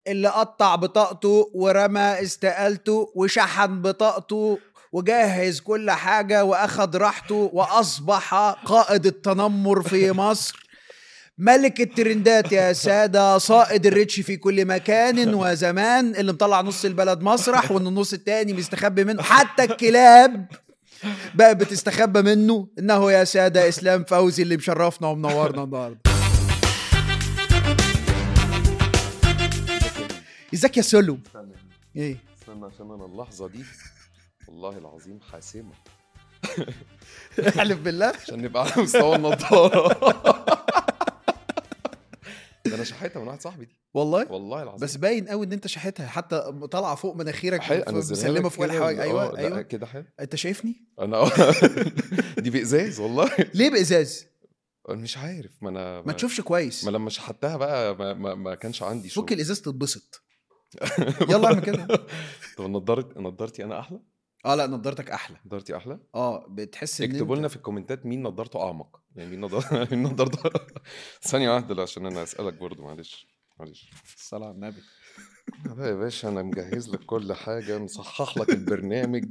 اللي قطع بطاقته ورمى استقالته وشحن بطاقته وجهز كل حاجة وأخد راحته وأصبح قائد التنمر في مصر ملك الترندات يا سادة صائد الريتش في كل مكان وزمان اللي مطلع نص البلد مسرح وان النص التاني مستخبي منه حتى الكلاب بقى بتستخبى منه انه يا سادة اسلام فوزي اللي مشرفنا ومنورنا النهارده ازيك يا سولو استنى ايه استنى عشان انا اللحظه دي والله العظيم حاسمه احلف بالله عشان نبقى على مستوى النضاره ده انا شحيتها من واحد صاحبي دي والله والله العظيم بس باين قوي ان انت شحتها حتى طالعه فوق مناخيرك حلو ف- انزلها مسلمه لك فوق كده الحواجز ال- ايوه آه، لا، ايوه كده حلو انت شايفني انا دي بازاز والله ليه بازاز أنا مش عارف ما انا ما تشوفش كويس ما لما شحتها بقى ما, ما, ما كانش عندي شغل فك الازاز تتبسط يلا اعمل كده طب نضارت نضارتي انا احلى اه لا نضارتك احلى نضارتي احلى اه بتحس ان اكتبوا انت- لنا في الكومنتات مين نضارته اعمق يعني مين نضارته مين نضارته ثانيه واحده لا، عشان انا اسالك برضو معلش معلش الصلاه على النبي لا يا باشا انا مجهز لك كل حاجه مصحح لك البرنامج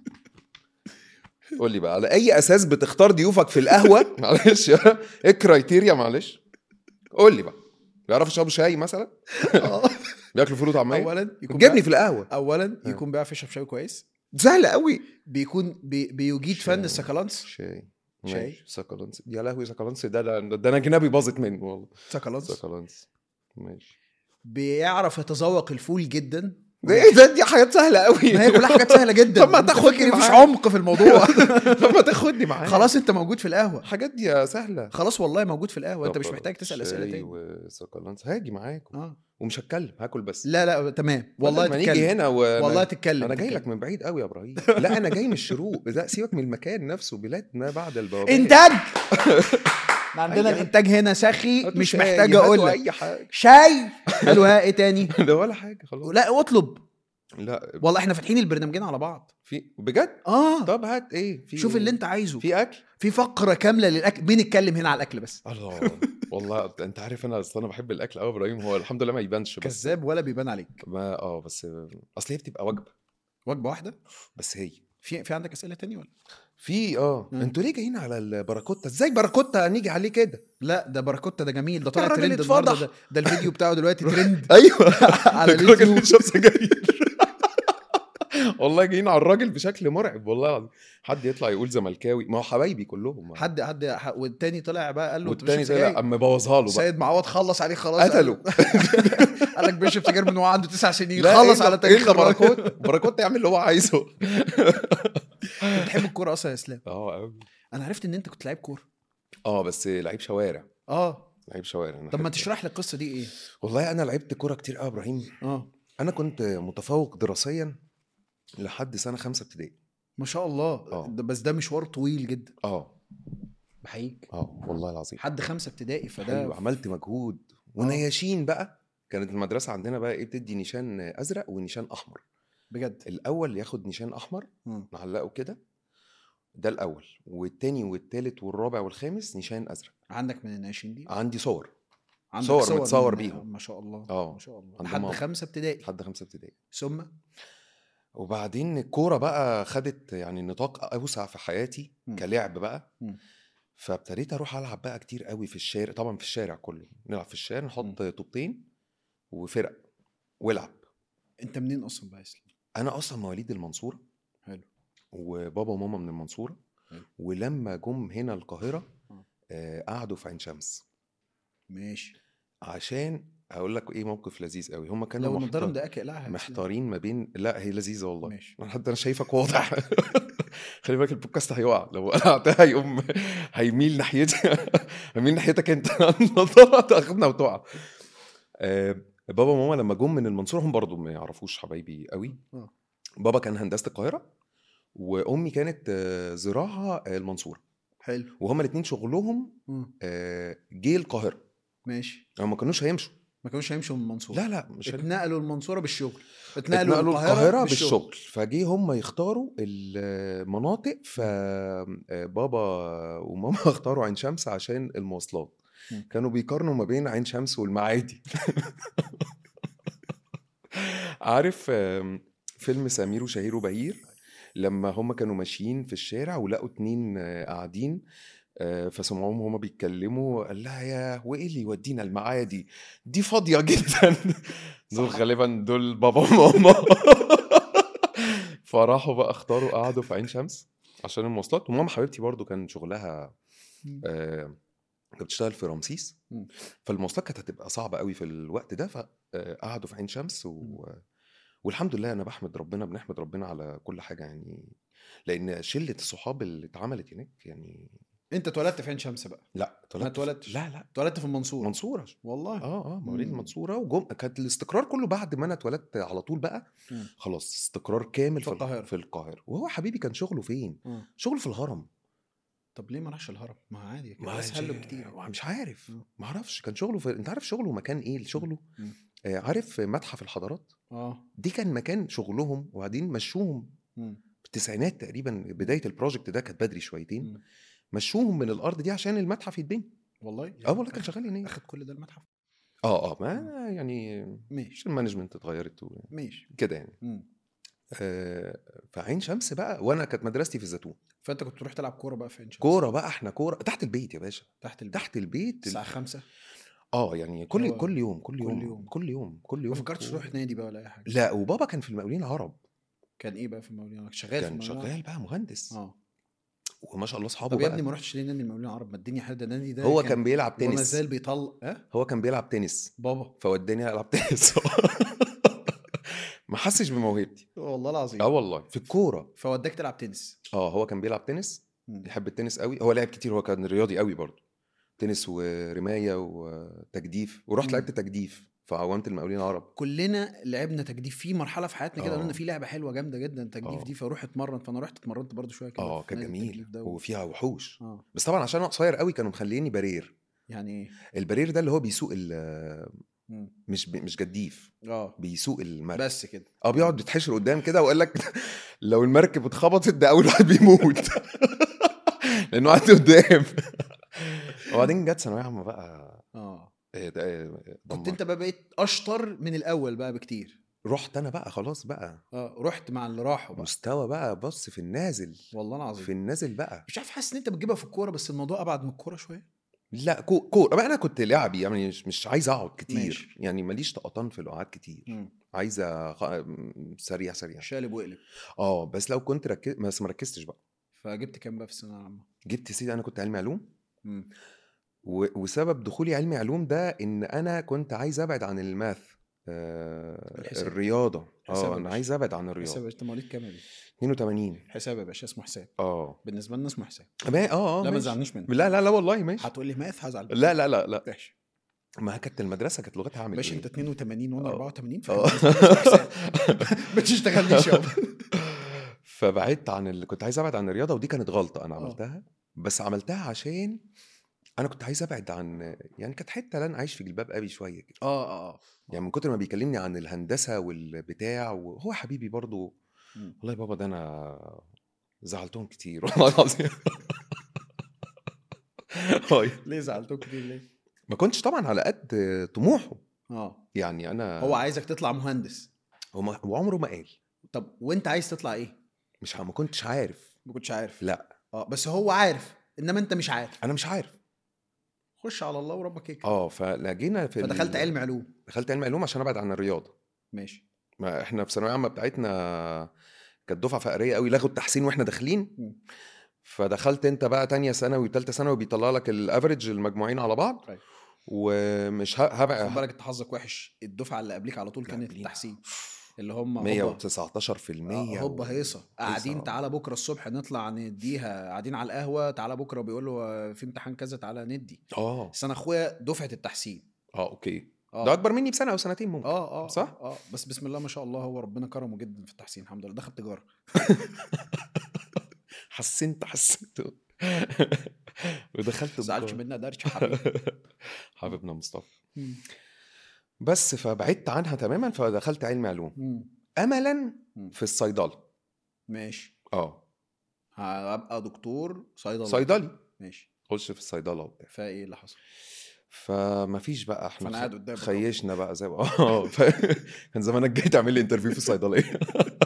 قول لي بقى على اي اساس بتختار ضيوفك في القهوه معلش ايه الكرايتيريا معلش قول لي بقى بيعرفوا يشربوا شاي مثلا آه. بياكلوا فول وطعميه اولا يكون جبني بيع- في القهوه اولا آه. يكون بيعرف يشرب شاي كويس سهل قوي بيكون بي بيجيد فن شاي. السكالانس شاي شاي. ماشي سكالانس يا لهوي سكالانس ده ده, ده انا جنابي باظت منه والله سكالانس سكالانس ماشي بيعرف يتذوق الفول جدا ده ايه ده دي حاجات سهله قوي ما هي كلها حاجات سهله جدا طب ما أنت تاخدني فاكر مفيش معاك. عمق في الموضوع طب ما تاخدني معاك خلاص انت موجود في القهوه الحاجات دي سهله خلاص والله موجود في القهوه انت طب مش محتاج تسال اسئله شاي تاني وسكالانس هاجي معاكم اه ومش هتكلم هاكل بس لا لا تمام والله والله ما نيجي تتكلم هنا و... والله تتكلم انا جاي لك من بعيد قوي يا ابراهيم لا انا جاي من الشروق لا سيبك من المكان نفسه بلاد ما بعد البوابات انتاج احنا عندنا أي الانتاج هنا سخي هاتوا مش شاي، محتاج اقول هاتوا لك اي حاجه شاي قالوا ها ايه تاني ده ولا حاجه خلاص لا اطلب لا والله احنا فاتحين البرنامجين على بعض في بجد اه طب هات ايه في شوف اللي انت عايزه في اكل في فقره كامله للاكل بنتكلم هنا على الاكل بس الله والله انت عارف انا اصل انا بحب الاكل قوي يا ابراهيم هو الحمد لله ما يبانش بس كذاب ولا بيبان عليك ما اه بس اصل هي بتبقى وجبه وجبه واحده بس هي في في عندك اسئله تانية ولا في اه مم. انتوا ليه جايين على الباراكوتا ازاي باراكوتا هنيجي عليه كده لا ده باراكوتا ده جميل ده طالع الراجل ترند النهارده اتفضح. ده, ده الفيديو بتاعه دلوقتي ترند ايوه على الراجل اليوتيوب بيشرب سجاير والله جايين على الراجل بشكل مرعب والله العظيم حد يطلع يقول زملكاوي ما هو حبايبي كلهم حد حد ح- والتاني طلع بقى قال له أنت والتاني بتشرب طلع سجاير؟ اما بوظها له بقى سيد معوض خلص عليه خلاص قتله قال لك بيشرب سجاير من وهو عنده تسع سنين لا خلص إلا- على تاريخ الا الراجل. باراكوتا باراكوتا يعمل اللي هو عايزه بتحب الكوره اصلا يا اسلام اه قوي انا عرفت ان انت كنت لعيب كوره اه بس لعيب شوارع اه لعيب شوارع أنا طب ما أحب- تشرح لي القصه دي ايه والله انا لعبت كوره كتير قوي يا ابراهيم اه انا كنت متفوق دراسيا لحد سنه خمسه ابتدائي ما شاء الله آه. ده بس ده مشوار طويل جدا اه بحييك اه والله العظيم حد خمسه ابتدائي فده حلو عملت مجهود ونياشين بقى كانت المدرسه عندنا بقى ايه بتدي نيشان ازرق ونيشان احمر بجد الاول ياخد نيشان احمر مم. نعلقه كده ده الاول والتاني والتالت والرابع والخامس نيشان ازرق عندك من الناشئين دي عندي صور عندك صور متصور من- بيهم. ما شاء الله آه. ما شاء الله عند لحد ماما. خمسه ابتدائي لحد خمسه ابتدائي ثم وبعدين الكوره بقى خدت يعني نطاق اوسع في حياتي مم. كلعب بقى مم. فابتديت اروح العب بقى كتير قوي في الشارع طبعا في الشارع كله نلعب في الشارع نحط طوبتين وفرق والعب انت منين اصلا بقى يا اسلام انا اصلا مواليد المنصوره حلو وبابا وماما من المنصوره حلو. ولما جم هنا القاهره آه. آه قعدوا في عين شمس ماشي عشان اقول لك ايه موقف لذيذ قوي هم كانوا لو النضاره محتار... مضايقاك اقلعها يا إسلام. محتارين ما بين لا هي لذيذه والله ماشي انا حتى انا شايفك واضح خلي بالك البودكاست هيقع لو قلعتها هيقوم هيميل ناحيتي هيميل ناحيتك انت النضاره تاخدنا وتقع آه، بابا وماما لما جم من المنصوره هم برضو ما يعرفوش حبايبي قوي آه. بابا كان هندسه القاهره وامي كانت آه، زراعه آه، المنصوره حلو وهما الاثنين شغلهم مم. آه، جه القاهره ماشي هم ما كانوش هيمشوا ما كانوش هيمشوا من المنصوره لا لا مش اتنقلوا المنصوره بالشغل اتنقلوا القاهرة بالشغل فجي هم يختاروا المناطق فبابا وماما اختاروا عين شمس عشان المواصلات مم. كانوا بيقارنوا ما بين عين شمس والمعادي عارف آم، فيلم سمير وشهير وبهير لما هم كانوا ماشيين في الشارع ولقوا اتنين آه، قاعدين آه، فسمعوهم هما بيتكلموا قال لها يا وايه اللي يودينا المعادي دي فاضيه جدا دول غالبا دول بابا وماما فراحوا بقى اختاروا قعدوا في عين شمس عشان المواصلات وماما حبيبتي برضو كان شغلها آه، كانت بتشتغل في رمسيس مم. فالمواصلات كانت هتبقى صعبه قوي في الوقت ده فقعدوا في عين شمس و... والحمد لله انا بحمد ربنا بنحمد ربنا على كل حاجه يعني لان شله الصحاب اللي اتعملت هناك يعني انت اتولدت في عين شمس بقى لا ما اتولدتش لا لا اتولدت في المنصوره منصوره والله اه اه مواليد مم. المنصوره وجم كانت الاستقرار كله بعد ما انا اتولدت على طول بقى مم. خلاص استقرار كامل في القاهرة. في القاهره وهو حبيبي كان شغله فين آه. شغله في الهرم طب ليه ما راحش الهرم ما عادي كان ما اسهل له كتير ما مش عارف مم. ما اعرفش كان شغله في انت عارف شغله مكان ايه شغله مم. آه عارف متحف الحضارات اه دي كان مكان شغلهم وبعدين مشوهم مم. في التسعينات تقريبا بدايه البروجكت ده كانت بدري شويتين مم. مشوهم من الارض دي عشان المتحف يتبني والله اه والله كان شغال هناك اخد كل ده المتحف اه اه ما يعني ماشي مش المانجمنت اتغيرت و- ماشي كده يعني مم. آه فعين شمس بقى وانا كانت مدرستي في الزيتون فانت كنت تروح تلعب كوره بقى في عين شمس كوره بقى احنا كوره تحت البيت يا باشا تحت البيت تحت البيت الساعه 5 اه يعني كل هو- كل يوم كل كل يوم يوم. كل يوم كل ما يوم فكرتش كورة. تروح نادي بقى ولا اي حاجه لا وبابا كان في المقاولين العرب كان ايه بقى في المقاولين شغال في كان المقاولين شغال بقى مهندس اه وما شاء الله اصحابه طب يا بقى ابني ما رحتش ليه نادي المقاولين العرب ما الدنيا حلوه ده النادي ده هو كان بيلعب وما تنس زال بيطلق اه هو كان بيلعب تنس بابا فوداني العب تنس ما حسش بموهبتي والله العظيم اه والله في الكوره فوداك تلعب تنس اه هو كان بيلعب تنس مم. بيحب التنس قوي هو لعب كتير هو كان رياضي قوي برضه تنس ورمايه وتجديف ورحت مم. لعبت تجديف في عوامه المقاولين العرب كلنا لعبنا تجديف في مرحله في حياتنا كده آه. قلنا في لعبه حلوه جامده جدا تجديف آه. دي فاروح اتمرن فانا رحت اتمرنت برضو شويه كده اه في كان نادي جميل التجديف ده و... وفيها وحوش اه بس طبعا عشان انا قصير قوي كانوا مخليني برير يعني ايه البرير ده اللي هو بيسوق ال- مم. مش مش جديف اه بيسوق المركب بس كده اه بيقعد يتحشر قدام كده وقال لك لو المركب اتخبطت ده اول واحد بيموت لانه قاعد قدام وبعدين جت ثانويه عامه بقى اه إيه ده إيه كنت دمر. انت بقى بقيت اشطر من الاول بقى بكتير رحت انا بقى خلاص بقى اه رحت مع اللي راحوا بقى مستوى بقى بص في النازل والله العظيم في النازل بقى مش عارف حاسس ان انت بتجيبها في الكوره بس الموضوع ابعد من الكوره شويه لا كو كوره بقى انا كنت لعبي يعني مش, مش عايز اقعد كتير ماشي. يعني ماليش طقطان في القعاد كتير مم. عايزه خ- سريع سريع شالب وقلب اه بس لو كنت ركز بس ما ركزتش بقى فجبت كام بقى في الثانويه العامه جبت سيدي انا كنت علمي علوم مم. و- وسبب دخولي علمي علوم ده ان انا كنت عايز ابعد عن الماث آه الحساب. الرياضه حساب يا اه انا باشا. عايز ابعد عن حساب يا الرياضه باشا انت مواليد كام يا باشا؟ 82 حساب يا باشا اسمه حساب اه بالنسبه لنا اسمه حساب ما- اه اه لا ما ماشي. تزعلنيش منه لا لا لا والله ماشي هتقول لي ماث هزعل منك. لا لا لا لا ماشي ما كانت المدرسه كانت لغتها عامل باشا ايه انت 82 وانا آه. 84 آه. ما تشتغلنيش يابا فبعدت عن اللي كنت عايز ابعد عن الرياضه ودي كانت غلطه انا آه. عملتها بس عملتها عشان انا كنت عايز ابعد عن يعني كانت حته اللي انا عايش في جلباب ابي شويه كده اه اه يعني من كتر ما بيكلمني عن الهندسه والبتاع وهو حبيبي برضو مم. والله يا بابا ده انا زعلتهم كتير والله العظيم هاي. ليه زعلتوك كتير ليه؟ ما كنتش طبعا على قد طموحه اه يعني انا هو عايزك تطلع مهندس هو ما- هو عمره ما قال طب وانت عايز تطلع ايه؟ مش ع- ما كنتش عارف ما كنتش عارف لا اه بس هو عارف انما انت مش عارف انا مش عارف خش على الله وربك يكرم اه فلقينا في ال- فدخلت علم علوم دخلت علم علوم عشان ابعد عن الرياضه ماشي ما احنا في ثانويه عامه بتاعتنا كانت دفعه فقريه قوي لغوا التحسين واحنا داخلين مم. فدخلت انت بقى تانية ثانوي وثالثه ثانوي بيطلع لك الافريج المجموعين على بعض أيوة. ومش ه- هبع خد بالك انت حظك وحش الدفعه اللي قبليك على طول لا، كانت قبلينا. التحسين اللي هم هوبا 119 في آه، المية هوبا هيصه قاعدين هيصة. تعالى بكره الصبح نطلع نديها قاعدين على القهوه تعالى بكره بيقول له في امتحان كذا تعالى ندي اه بس انا اخويا دفعه التحسين اه اوكي اه ده اكبر مني بسنه او سنتين ممكن اه اه صح؟ اه بس بسم الله ما شاء الله هو ربنا كرمه جدا في التحسين الحمد لله دخل تجاره حسنت حسنت ودخلت ما تزعلش تجارة. منها درش يا حبيبي حبيبنا مصطفى مم. بس فبعدت عنها تماما فدخلت علم علوم مم. املا مم. في الصيدله ماشي اه هبقى دكتور صيدله صيدلي ماشي خش في الصيدله وبتاع فايه اللي حصل فما فيش بقى احنا فأنا خ- قاعد قدامك أهو. خيشنا بقى زي اه ف... كان زمانك جاي تعمل لي انترفيو في الصيدليه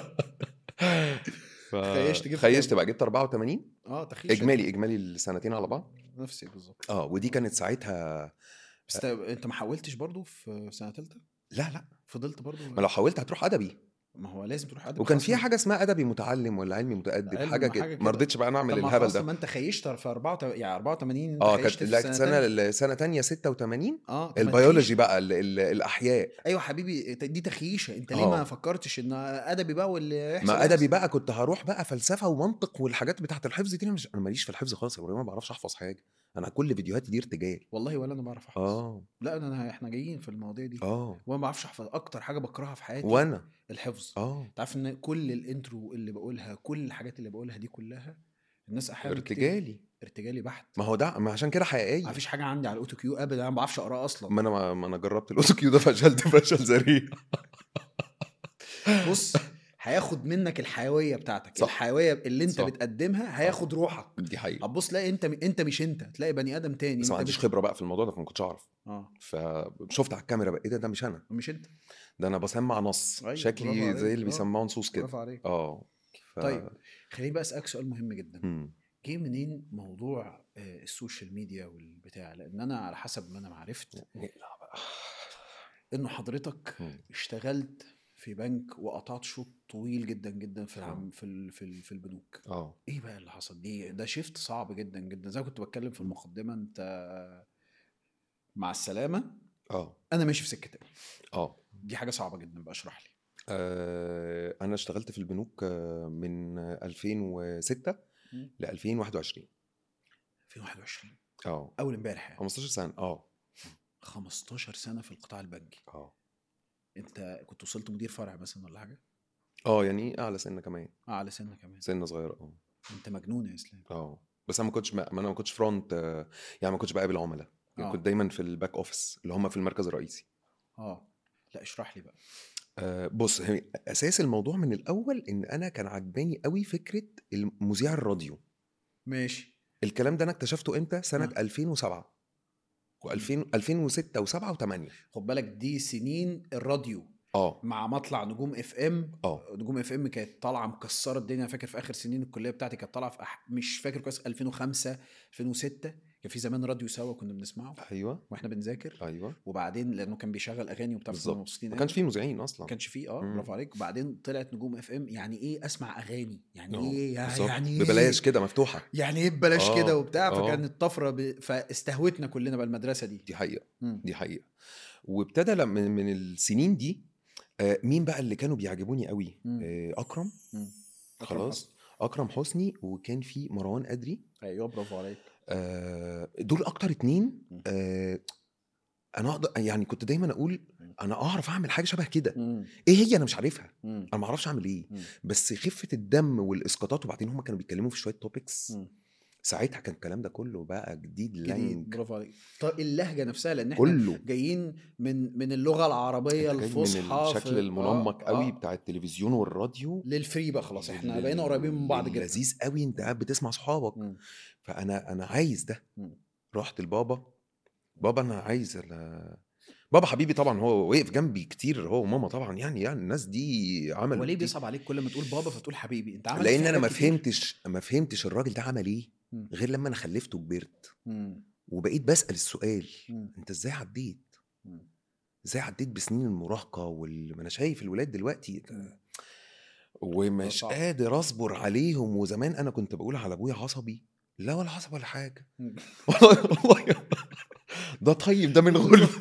ف... خيشت جبت خيشت كام؟ بقى جبت 84 اه تخيش اجمالي اجمالي السنتين على بعض نفسي بالظبط اه ودي كانت ساعتها بس ت- انت ما حاولتش برضو في سنه ثالثه لا لا فضلت برضو ما لو حاولت هتروح ادبي ما هو لازم تروح ادبي وكان خلاص فيها ما- حاجه اسمها ادبي متعلم ولا علمي متادب علم حاجه حاجة كده كده. ما رضيتش بقى نعمل طب ما الهبل خلاص ده ما انت خيشت في 84 يعني 84 انت اه خيشت كانت في لا سنة سنه تانية. سنه تانية 86 اه طب ما البيولوجي تخيش. بقى ال ال الاحياء ايوه حبيبي ت- دي تخيشه انت ليه آه. ما فكرتش ان ادبي بقى واللي يحصل ما يحصل؟ ادبي بقى كنت هروح بقى فلسفه ومنطق والحاجات بتاعت الحفظ دي انا مش انا ماليش في الحفظ خالص يا ابراهيم ما بعرفش احفظ حاجه انا كل فيديوهاتي دي ارتجال والله ولا انا بعرف احفظ اه لا انا أنا- احنا جايين في المواضيع دي اه وانا ما بعرفش احفظ اكتر حاجه بكرهها في حياتي وانا الحفظ اه انت عارف ان كل الانترو اللي بقولها كل الحاجات اللي بقولها دي كلها الناس احيانا كتير- ارتجالي ارتجالي بحت ما هو ده ما عشان كده ما حقيقيه فيش حاجه عندي على الاوتو كيو ابدا انا ما بعرفش اقراه اصلا ما انا ما ما انا جربت الاوتو كيو ده فشلت فشل ذريع بص هياخد منك الحيويه بتاعتك صح. الحيويه اللي انت صح. بتقدمها هياخد روحك دي حقيقه هتبص تلاقي انت انت مش انت تلاقي بني ادم تاني بس ما انت عنديش بت- خبره بقى في الموضوع ده فما كنتش اعرف اه فشفت على الكاميرا بقى ايه ده ده مش انا مش انت ده انا بسمع نص أيوة، برافو شكلي عليك. زي اللي آه. بيسمعوا نصوص كده برافو عليك اه ف... طيب. خليني بقى اسالك سؤال مهم جدا مم. جه منين موضوع آه، السوشيال ميديا والبتاع لان انا على حسب ما انا ما عرفت نقلع بقى انه حضرتك مم. اشتغلت في بنك وقطعت شوط طويل جدا جدا في آه. العم في ال- في ال- في البنوك اه ايه بقى اللي حصل دي ده شيفت صعب جدا جدا زي ما كنت بتكلم في المقدمه انت مع السلامه اه انا ماشي في سكه تاني اه دي حاجه صعبه جدا بقى اشرح لي آه، انا اشتغلت في البنوك آه، من 2006 مم. ل 2021 2021 اه اول امبارح يعني 15 سنه اه 15 سنه في القطاع البنكي اه انت كنت وصلت مدير فرع مثلا ولا حاجه اه يعني اعلى سنه كمان اه على سنه كمان سنه صغيره اه انت مجنون يا اسلام اه بس انا ما كنتش ما انا ما كنتش فرونت آه، يعني ما كنتش بقابل عملاء يعني آه. كنت دايما في الباك اوفيس اللي هم في المركز الرئيسي اه لا اشرح لي بقى آه، بص هي اساس الموضوع من الاول ان انا كان عجباني قوي فكره المذيع الراديو ماشي الكلام ده انا اكتشفته امتى سنه آه. 2007 و2000 2006 و7 و8 خد بالك دي سنين الراديو اه مع مطلع نجوم اف ام اه نجوم اف ام كانت طالعه مكسره الدنيا أنا فاكر في اخر سنين الكليه بتاعتي كانت طالعه في أح... مش فاكر كويس 2005 2006 كان في زمان راديو سوا كنا بنسمعه ايوه واحنا بنذاكر ايوه وبعدين لانه كان بيشغل اغاني وبتاع فكنا بالظبط مبسوطين ما أوي. كانش فيه مذيعين اصلا ما كانش فيه اه مم. برافو عليك وبعدين طلعت نجوم اف ام يعني ايه اسمع اغاني يعني آه، ايه يع- بالظبط. يعني ايه ببلاش كده مفتوحه يعني ايه ببلاش آه، كده وبتاع آه. فكانت طفره ب... فاستهوتنا كلنا بقى المدرسه دي دي حقيقه مم. دي حقيقه وابتدى لما من, من السنين دي آه، مين بقى اللي كانوا بيعجبوني قوي مم. آه، اكرم مم. أكرم خلاص حسني. اكرم حسني وكان في مروان ادري ايوه برافو عليك آه، دول اكتر اتنين مم. آه، انا اقدر يعني كنت دايما اقول مم. انا اعرف اعمل حاجه شبه كده مم. ايه هي انا مش عارفها مم. انا ما اعرفش اعمل ايه مم. بس خفه الدم والاسقاطات وبعدين هم كانوا بيتكلموا في شويه توبكس مم. ساعتها كان الكلام ده كله بقى جديد جديد لانج برافو عليك طب اللهجه نفسها لان احنا كله جايين من من اللغه العربيه أنت جاي الفصحى من في- الشكل المنمق آه، قوي آه. بتاع التلفزيون والراديو للفري بقى خلاص احنا لل- بقينا قريبين من بعض جدا لذيذ قوي انت قاعد بتسمع صحابك مم. فانا انا عايز ده مم. رحت لبابا بابا انا عايز ال- بابا حبيبي طبعا هو وقف جنبي كتير هو وماما طبعا يعني يعني الناس دي عملوا هو ليه كتير. بيصعب عليك كل ما تقول بابا فتقول حبيبي انت عملت لان فيه انا ما حاجات كتير. فهمتش ما فهمتش الراجل ده عمل ايه مم. غير لما انا خلفته وكبرت مم. وبقيت بسال السؤال مم. انت ازاي عديت مم. ازاي عديت بسنين المراهقه وال... ما انا شايف الولاد دلوقتي مم. ومش صعب. قادر اصبر عليهم وزمان انا كنت بقول على ابويا عصبي لا ولا عصبي ولا حاجه مم. والله والله ده طيب ده من غلبه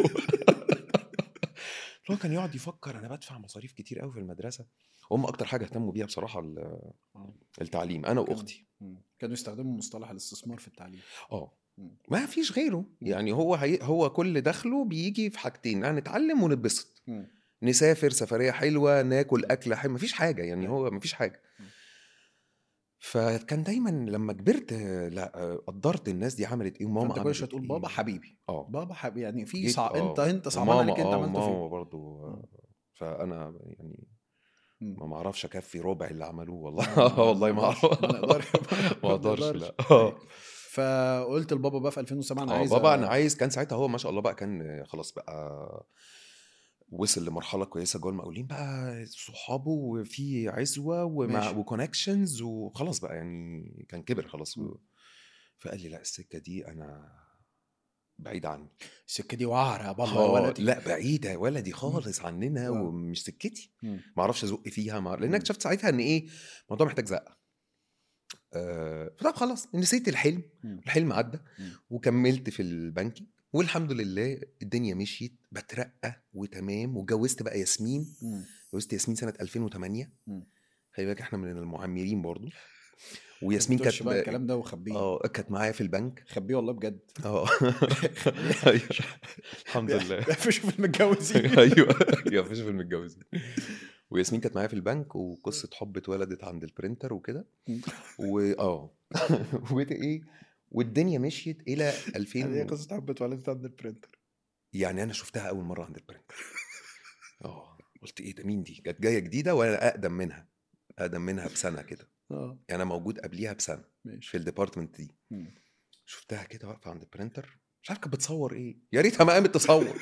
هو كان يقعد يفكر انا بدفع مصاريف كتير قوي في المدرسه هم اكتر حاجه اهتموا بيها بصراحه ال- آه. التعليم انا كان- واختي مم. كانوا يستخدموا مصطلح الاستثمار في التعليم اه مم. ما فيش غيره يعني هو هي هو كل دخله بيجي في حاجتين هنتعلم ونتبسط مم. نسافر سفريه حلوه ناكل اكله حلوه مفيش حاجه يعني هو مفيش حاجه مم. فكان دايما لما كبرت لا قدرت الناس دي عملت ايه وماما فانت كل عملت شويه تقول إيه. بابا حبيبي اه بابا حبيبي يعني في جيت- صع... آه. انت انت صعبان وماما- عليك انت آه، عملته ماما فيه برضو مم. فانا يعني مم. ما معرفش اكفي ربع اللي عملوه والله آه، والله ما نقدرش- اعرف ما نقدرش ما اقدرش لا نقدرش. آه. فقلت لبابا بقى في 2007 انا اه عايز بابا أ- انا عايز كان ساعتها هو ما شاء الله بقى كان خلاص بقى وصل لمرحله كويسه جوه المقاولين بقى صحابه وفي عزوه ومع ماشي. وكونكشنز وخلاص بقى يعني كان كبر خلاص مم. فقال لي لا السكه دي انا بعيد عني السكه دي وعره يا بابا يا آه، ولدي لا بعيده يا ولدي خالص عننا آه. ومش سكتي مم. ما اعرفش ازق فيها ما... لان مم. اكتشفت ساعتها ان ايه الموضوع محتاج زقه آه... طب خلاص نسيت الحلم مم. الحلم عدى مم. وكملت في البنكي والحمد لله الدنيا مشيت بترقى وتمام واتجوزت بقى ياسمين مم. اتجوزت ياسمين سنه 2008 مم. خلي بالك احنا من المعمرين برضو ما وياسمين تقولش كانت بقى الكلام ده وخبيه اه كانت معايا في البنك خبيه والله بجد اه أيوة. الحمد لله شوف المتجوزين ايوه يا فيش في المتجوزين وياسمين كانت معايا في البنك وقصه حب اتولدت عند البرينتر وكده واه وإيه ايه والدنيا مشيت الى 2000 هي قصه حب اتولدت عند البرنتر يعني انا شفتها اول مره عند البرنتر اه قلت ايه ده مين دي كانت جايه جديده ولا اقدم منها اقدم منها بسنه كده اه يعني انا موجود قبليها بسنه في ماشي الديبارتمنت دي مم. شفتها كده واقفه عند البرينتر مش عارف كانت بتصور ايه يا ريتها ما قامت تصور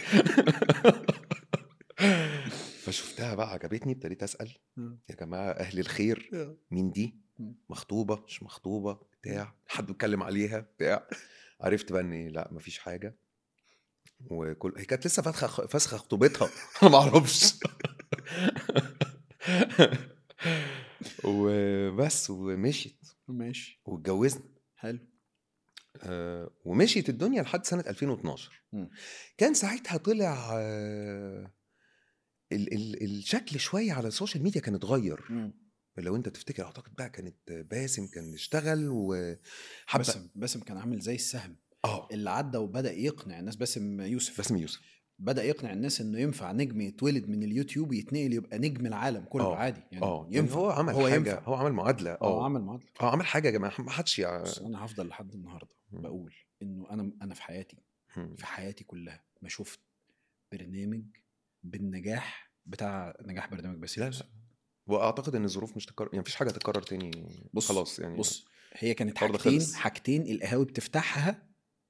فشفتها بقى عجبتني ابتديت اسال مم. يا جماعه اهل الخير آه. مين دي مم. مخطوبه مش مخطوبه بتاع حد بيتكلم عليها بتاع عرفت بقى ان لا مفيش حاجه وكل هي كانت لسه فاسخه فاسخه خطوبتها انا ما اعرفش وبس ومشيت ماشي واتجوزنا حلو آه، ومشيت الدنيا لحد سنه 2012 مم. كان ساعتها طلع آه، ال ال الشكل شويه على السوشيال ميديا كان اتغير مم. لو انت تفتكر اعتقد بقى كانت باسم كان اشتغل وحب باسم باسم كان عامل زي السهم اه اللي عدى وبدا يقنع الناس باسم يوسف باسم يوسف بدا يقنع الناس انه ينفع نجم يتولد من اليوتيوب يتنقل يبقى نجم العالم كله آه. عادي يعني اه يعني ينفع هو عمل هو حاجه ينفع هو عمل معادله اه اه عمل معادله اه عمل حاجه يا جماعه ما حدش يع... بس انا هفضل لحد النهارده مم. بقول انه انا انا في حياتي مم. في حياتي كلها ما شفت برنامج بالنجاح بتاع نجاح برنامج باسم لا يوسف. لا واعتقد ان الظروف مش تكرر يعني مفيش حاجه تتكرر تاني بص خلاص يعني بص هي كانت الحوار ده حاجتين خلص. حاجتين القهاوي بتفتحها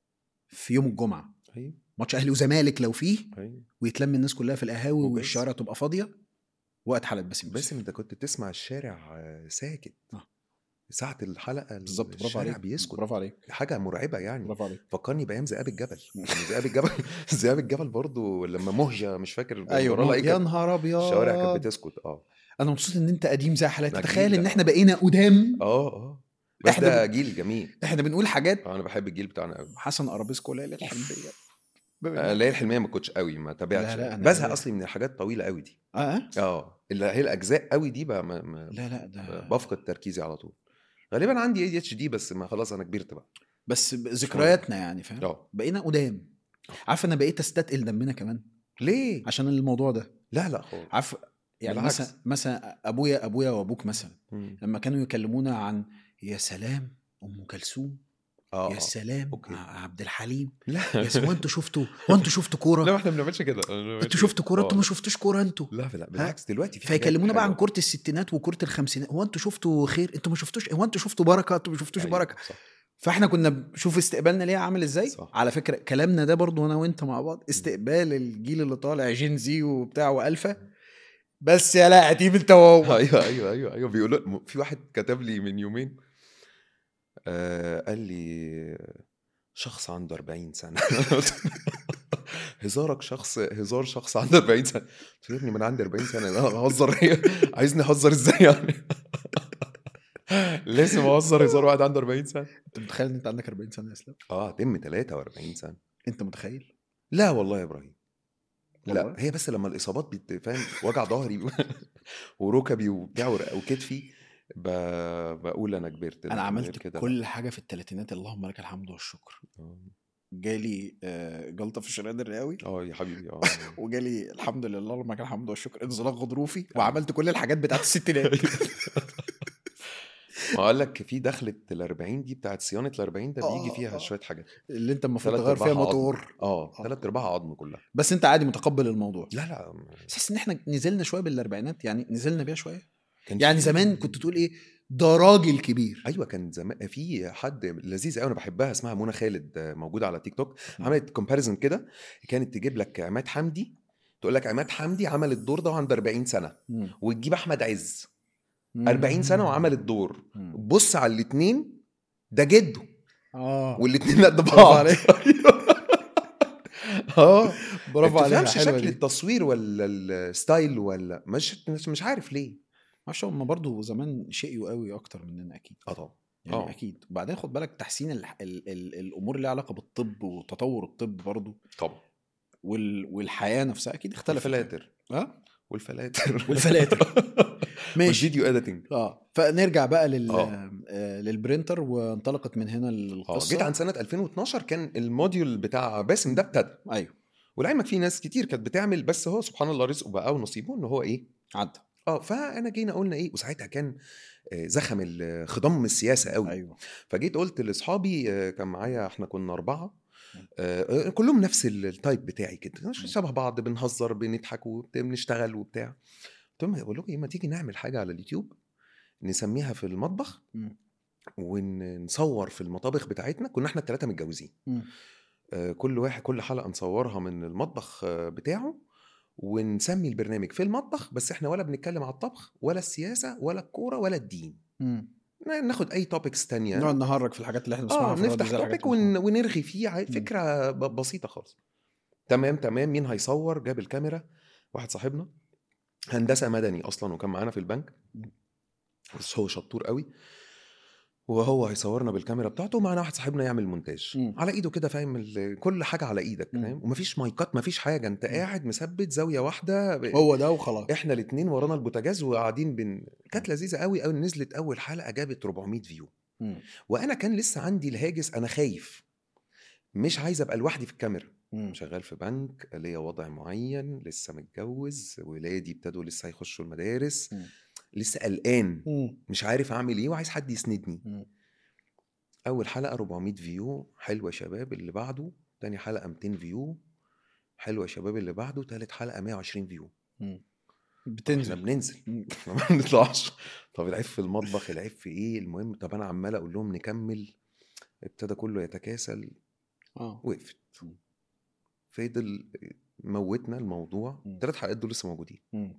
في يوم الجمعه ايوه ماتش اهلي وزمالك لو فيه ايوه ويتلم الناس كلها في القهاوي وبس. والشوارع تبقى فاضيه وقت حلقه باسم يوسف باسم انت كنت تسمع الشارع آه، ساكت آه. ساعة الحلقة بالظبط برافو الشارع عليك بيسكت برافو عليك حاجة مرعبة يعني برافو عليك فكرني بأيام ذئاب الجبل يعني ذئاب الجبل ذئاب الجبل برضو لما مهجة مش فاكر ايوه وراها مو- إيه يا كانت نهار ابيض الشوارع كانت بتسكت اه انا مبسوط ان انت قديم زي حالاتي أنا تخيل جديد، ان آه. احنا بقينا قدام اه اه بس إحنا ده جيل جميل احنا بنقول حاجات آه، انا بحب الجيل بتاعنا قوي حسن ارابيسكو ليلى الحلميه آه، ليالي الحلميه ما كنتش قوي ما تابعتش لا، لا، يعني. أنا بزهق ليالي- اصلي من الحاجات الطويله قوي دي اه اه اللي هي الاجزاء قوي دي بقى ما ما لا لا ده بفقد تركيزي على طول غالبا عندي اي اتش دي بس ما خلاص انا كبرت بقى بس ب- ذكرياتنا يعني فاهم اه بقينا قدام عارف انا بقيت استثقل دمنا كمان ليه عشان الموضوع ده لا لا خالص عارف يعني بالعكس. مثلا مثلا ابويا ابويا وابوك مثلا مم. لما كانوا يكلمونا عن يا سلام ام كلثوم اه يا آه. سلام أوكي. ع- عبد الحليم لا يا سلام وانتوا شفتوا وانتوا شفتوا كوره لا احنا ما بنعملش كده انتوا شفتوا كوره انتوا ما آه. شفتوش كوره انتوا لا لا بالعكس دلوقتي في فيكلمونا حاجات بقى عن حلوة. كرة الستينات وكرة الخمسينات هو انتوا شفتوا خير انتوا ما شفتوش هو انتوا شفتوا بركة انتوا ما شفتوش أيوة، بركة صح فاحنا كنا شوف استقبالنا ليها عامل ازاي صح. على فكرة كلامنا ده برضو انا وانت مع بعض استقبال الجيل اللي طالع جين زي وبتاع والفا بس يا لا قديم انت وهو ايوه ايوه ايوه ايوه بيقولوا في واحد كتب لي من يومين آه قال لي شخص عنده 40 سنه هزارك شخص هزار شخص عنده 40 سنه قلت له يا ابني ما انا عندي 40 سنه انا ههزر ايه عايزني اهزر ازاي يعني لازم اهزر هزار واحد عنده 40 سنه انت متخيل ان انت عندك 40 سنة يا اسلام اه تم 43 سنه انت متخيل لا والله يا ابراهيم لا والله؟ هي بس لما الاصابات بت- فاهم وجع ظهري وركبي وبتاع ور- وكتفي ب... بقول انا كبرت انا لكن عملت غير كده كل حاجة في الثلاثينات اللهم لك الحمد والشكر لا. آه. جالي آه، جلطة في الشريان الرئوي اه يا حبيبي اه وجالي الحمد لله اللهم لك الحمد والشكر انزلاق غضروفي وعملت كل الحاجات بتاعت الستينات ما قال لك في دخلة ال 40 دي بتاعت صيانة ال 40 ده بيجي آه، فيها آه. شوية حاجات اللي انت المفروض تلات تغير فيها أرباعها عظم. موتور اه آه. ثلاث ارباعها عظم كلها بس انت عادي متقبل الموضوع لا لا تحس ان احنا نزلنا شويه بالاربعينات يعني نزلنا بيها شويه كان يعني في- زمان كنت تقول ايه ده راجل كبير ايوه كان زمان في حد لذيذ قوي انا بحبها اسمها منى خالد آه، موجوده على تيك توك مم. عملت كومباريزن كده كانت تجيب لك عماد حمدي تقول لك عماد حمدي عمل الدور ده وعنده 40 سنه مم. وتجيب احمد عز مم. 40 سنه وعمل الدور مم. بص على الاثنين ده جده اه والاثنين قد برافو بعض عليك. اه برافو ما عليك تفهمش حلوة شكل دي. التصوير ولا الستايل ولا مش مش مش عارف ليه معرفش هم برضه زمان شقيوا قوي اكتر مننا اكيد اه طبعا يعني آه. اكيد وبعدين خد بالك تحسين ال ال ال الامور اللي لها علاقه بالطب وتطور الطب برضه طبعا وال والحياه نفسها اكيد اختلفت الفلاتر اه والفلاتر والفلاتر. ماشي والفيديو اديتنج اه فنرجع بقى لل آه. آه للبرينتر وانطلقت من هنا اه القصه جيت عن سنه 2012 كان الموديول بتاع باسم ده ابتدى ايوه ولعلمك في ناس كتير كانت بتعمل بس هو سبحان الله رزقه بقى ونصيبه ان هو ايه عدى اه فانا جينا قلنا ايه وساعتها كان آه، زخم ال- خضم السياسه قوي ايوه فجيت قلت لاصحابي آه، كان معايا احنا كنا اربعه آه، آه، كلهم نفس ال- التايب بتاعي كده شبه بعض بنهزر بنضحك وبنشتغل وبتاع قلت لهم بقول لكم ايه ما تيجي نعمل حاجه على اليوتيوب نسميها في المطبخ مم. ونصور في المطابخ بتاعتنا كنا احنا الثلاثه متجوزين مم. آه، كل واحد كل حلقه نصورها من المطبخ آه، بتاعه ونسمي البرنامج في المطبخ بس احنا ولا بنتكلم على الطبخ ولا السياسه ولا الكوره ولا الدين مم. ناخد اي توبكس تانية نقعد نهرج في الحاجات اللي احنا بنسمعها اه في الراديو نفتح زي الحاجات توبيك اللي ون... ونرغي فيه ع- مم. فكره ب... بسيطه خالص تمام تمام مين هيصور جاب الكاميرا واحد صاحبنا هندسه مدني اصلا وكان معانا في البنك مم. بس هو شطور قوي وهو هيصورنا بالكاميرا بتاعته ومعانا واحد صاحبنا يعمل مونتاج مم. على ايده كده فاهم ال... كل حاجه على ايدك مم. فاهم ومفيش مايكات مفيش حاجه انت مم. قاعد مثبت زاويه واحده ب... هو ده وخلاص احنا الاثنين ورانا البوتاجاز وقاعدين بن... كانت لذيذه قوي قوي نزلت اول حلقه جابت 400 فيو مم. وانا كان لسه عندي الهاجس انا خايف مش عايز ابقى لوحدي في الكاميرا مم. شغال في بنك ليا وضع معين لسه متجوز ولادي ابتدوا لسه يخشوا المدارس مم. لسه قلقان مم. مش عارف اعمل ايه وعايز حد يسندني مم. اول حلقه 400 فيو حلوه يا شباب اللي بعده تاني حلقه 200 فيو حلوه يا شباب اللي بعده تالت حلقه 120 فيو مم. احنا بتنزل بننزل مم. ما بنطلعش طب العيب في المطبخ العيب في ايه المهم طب انا عمال اقول لهم نكمل ابتدى كله يتكاسل اه وقفت مم. فضل موتنا الموضوع مم. ثلاث حلقات دول لسه موجودين مم.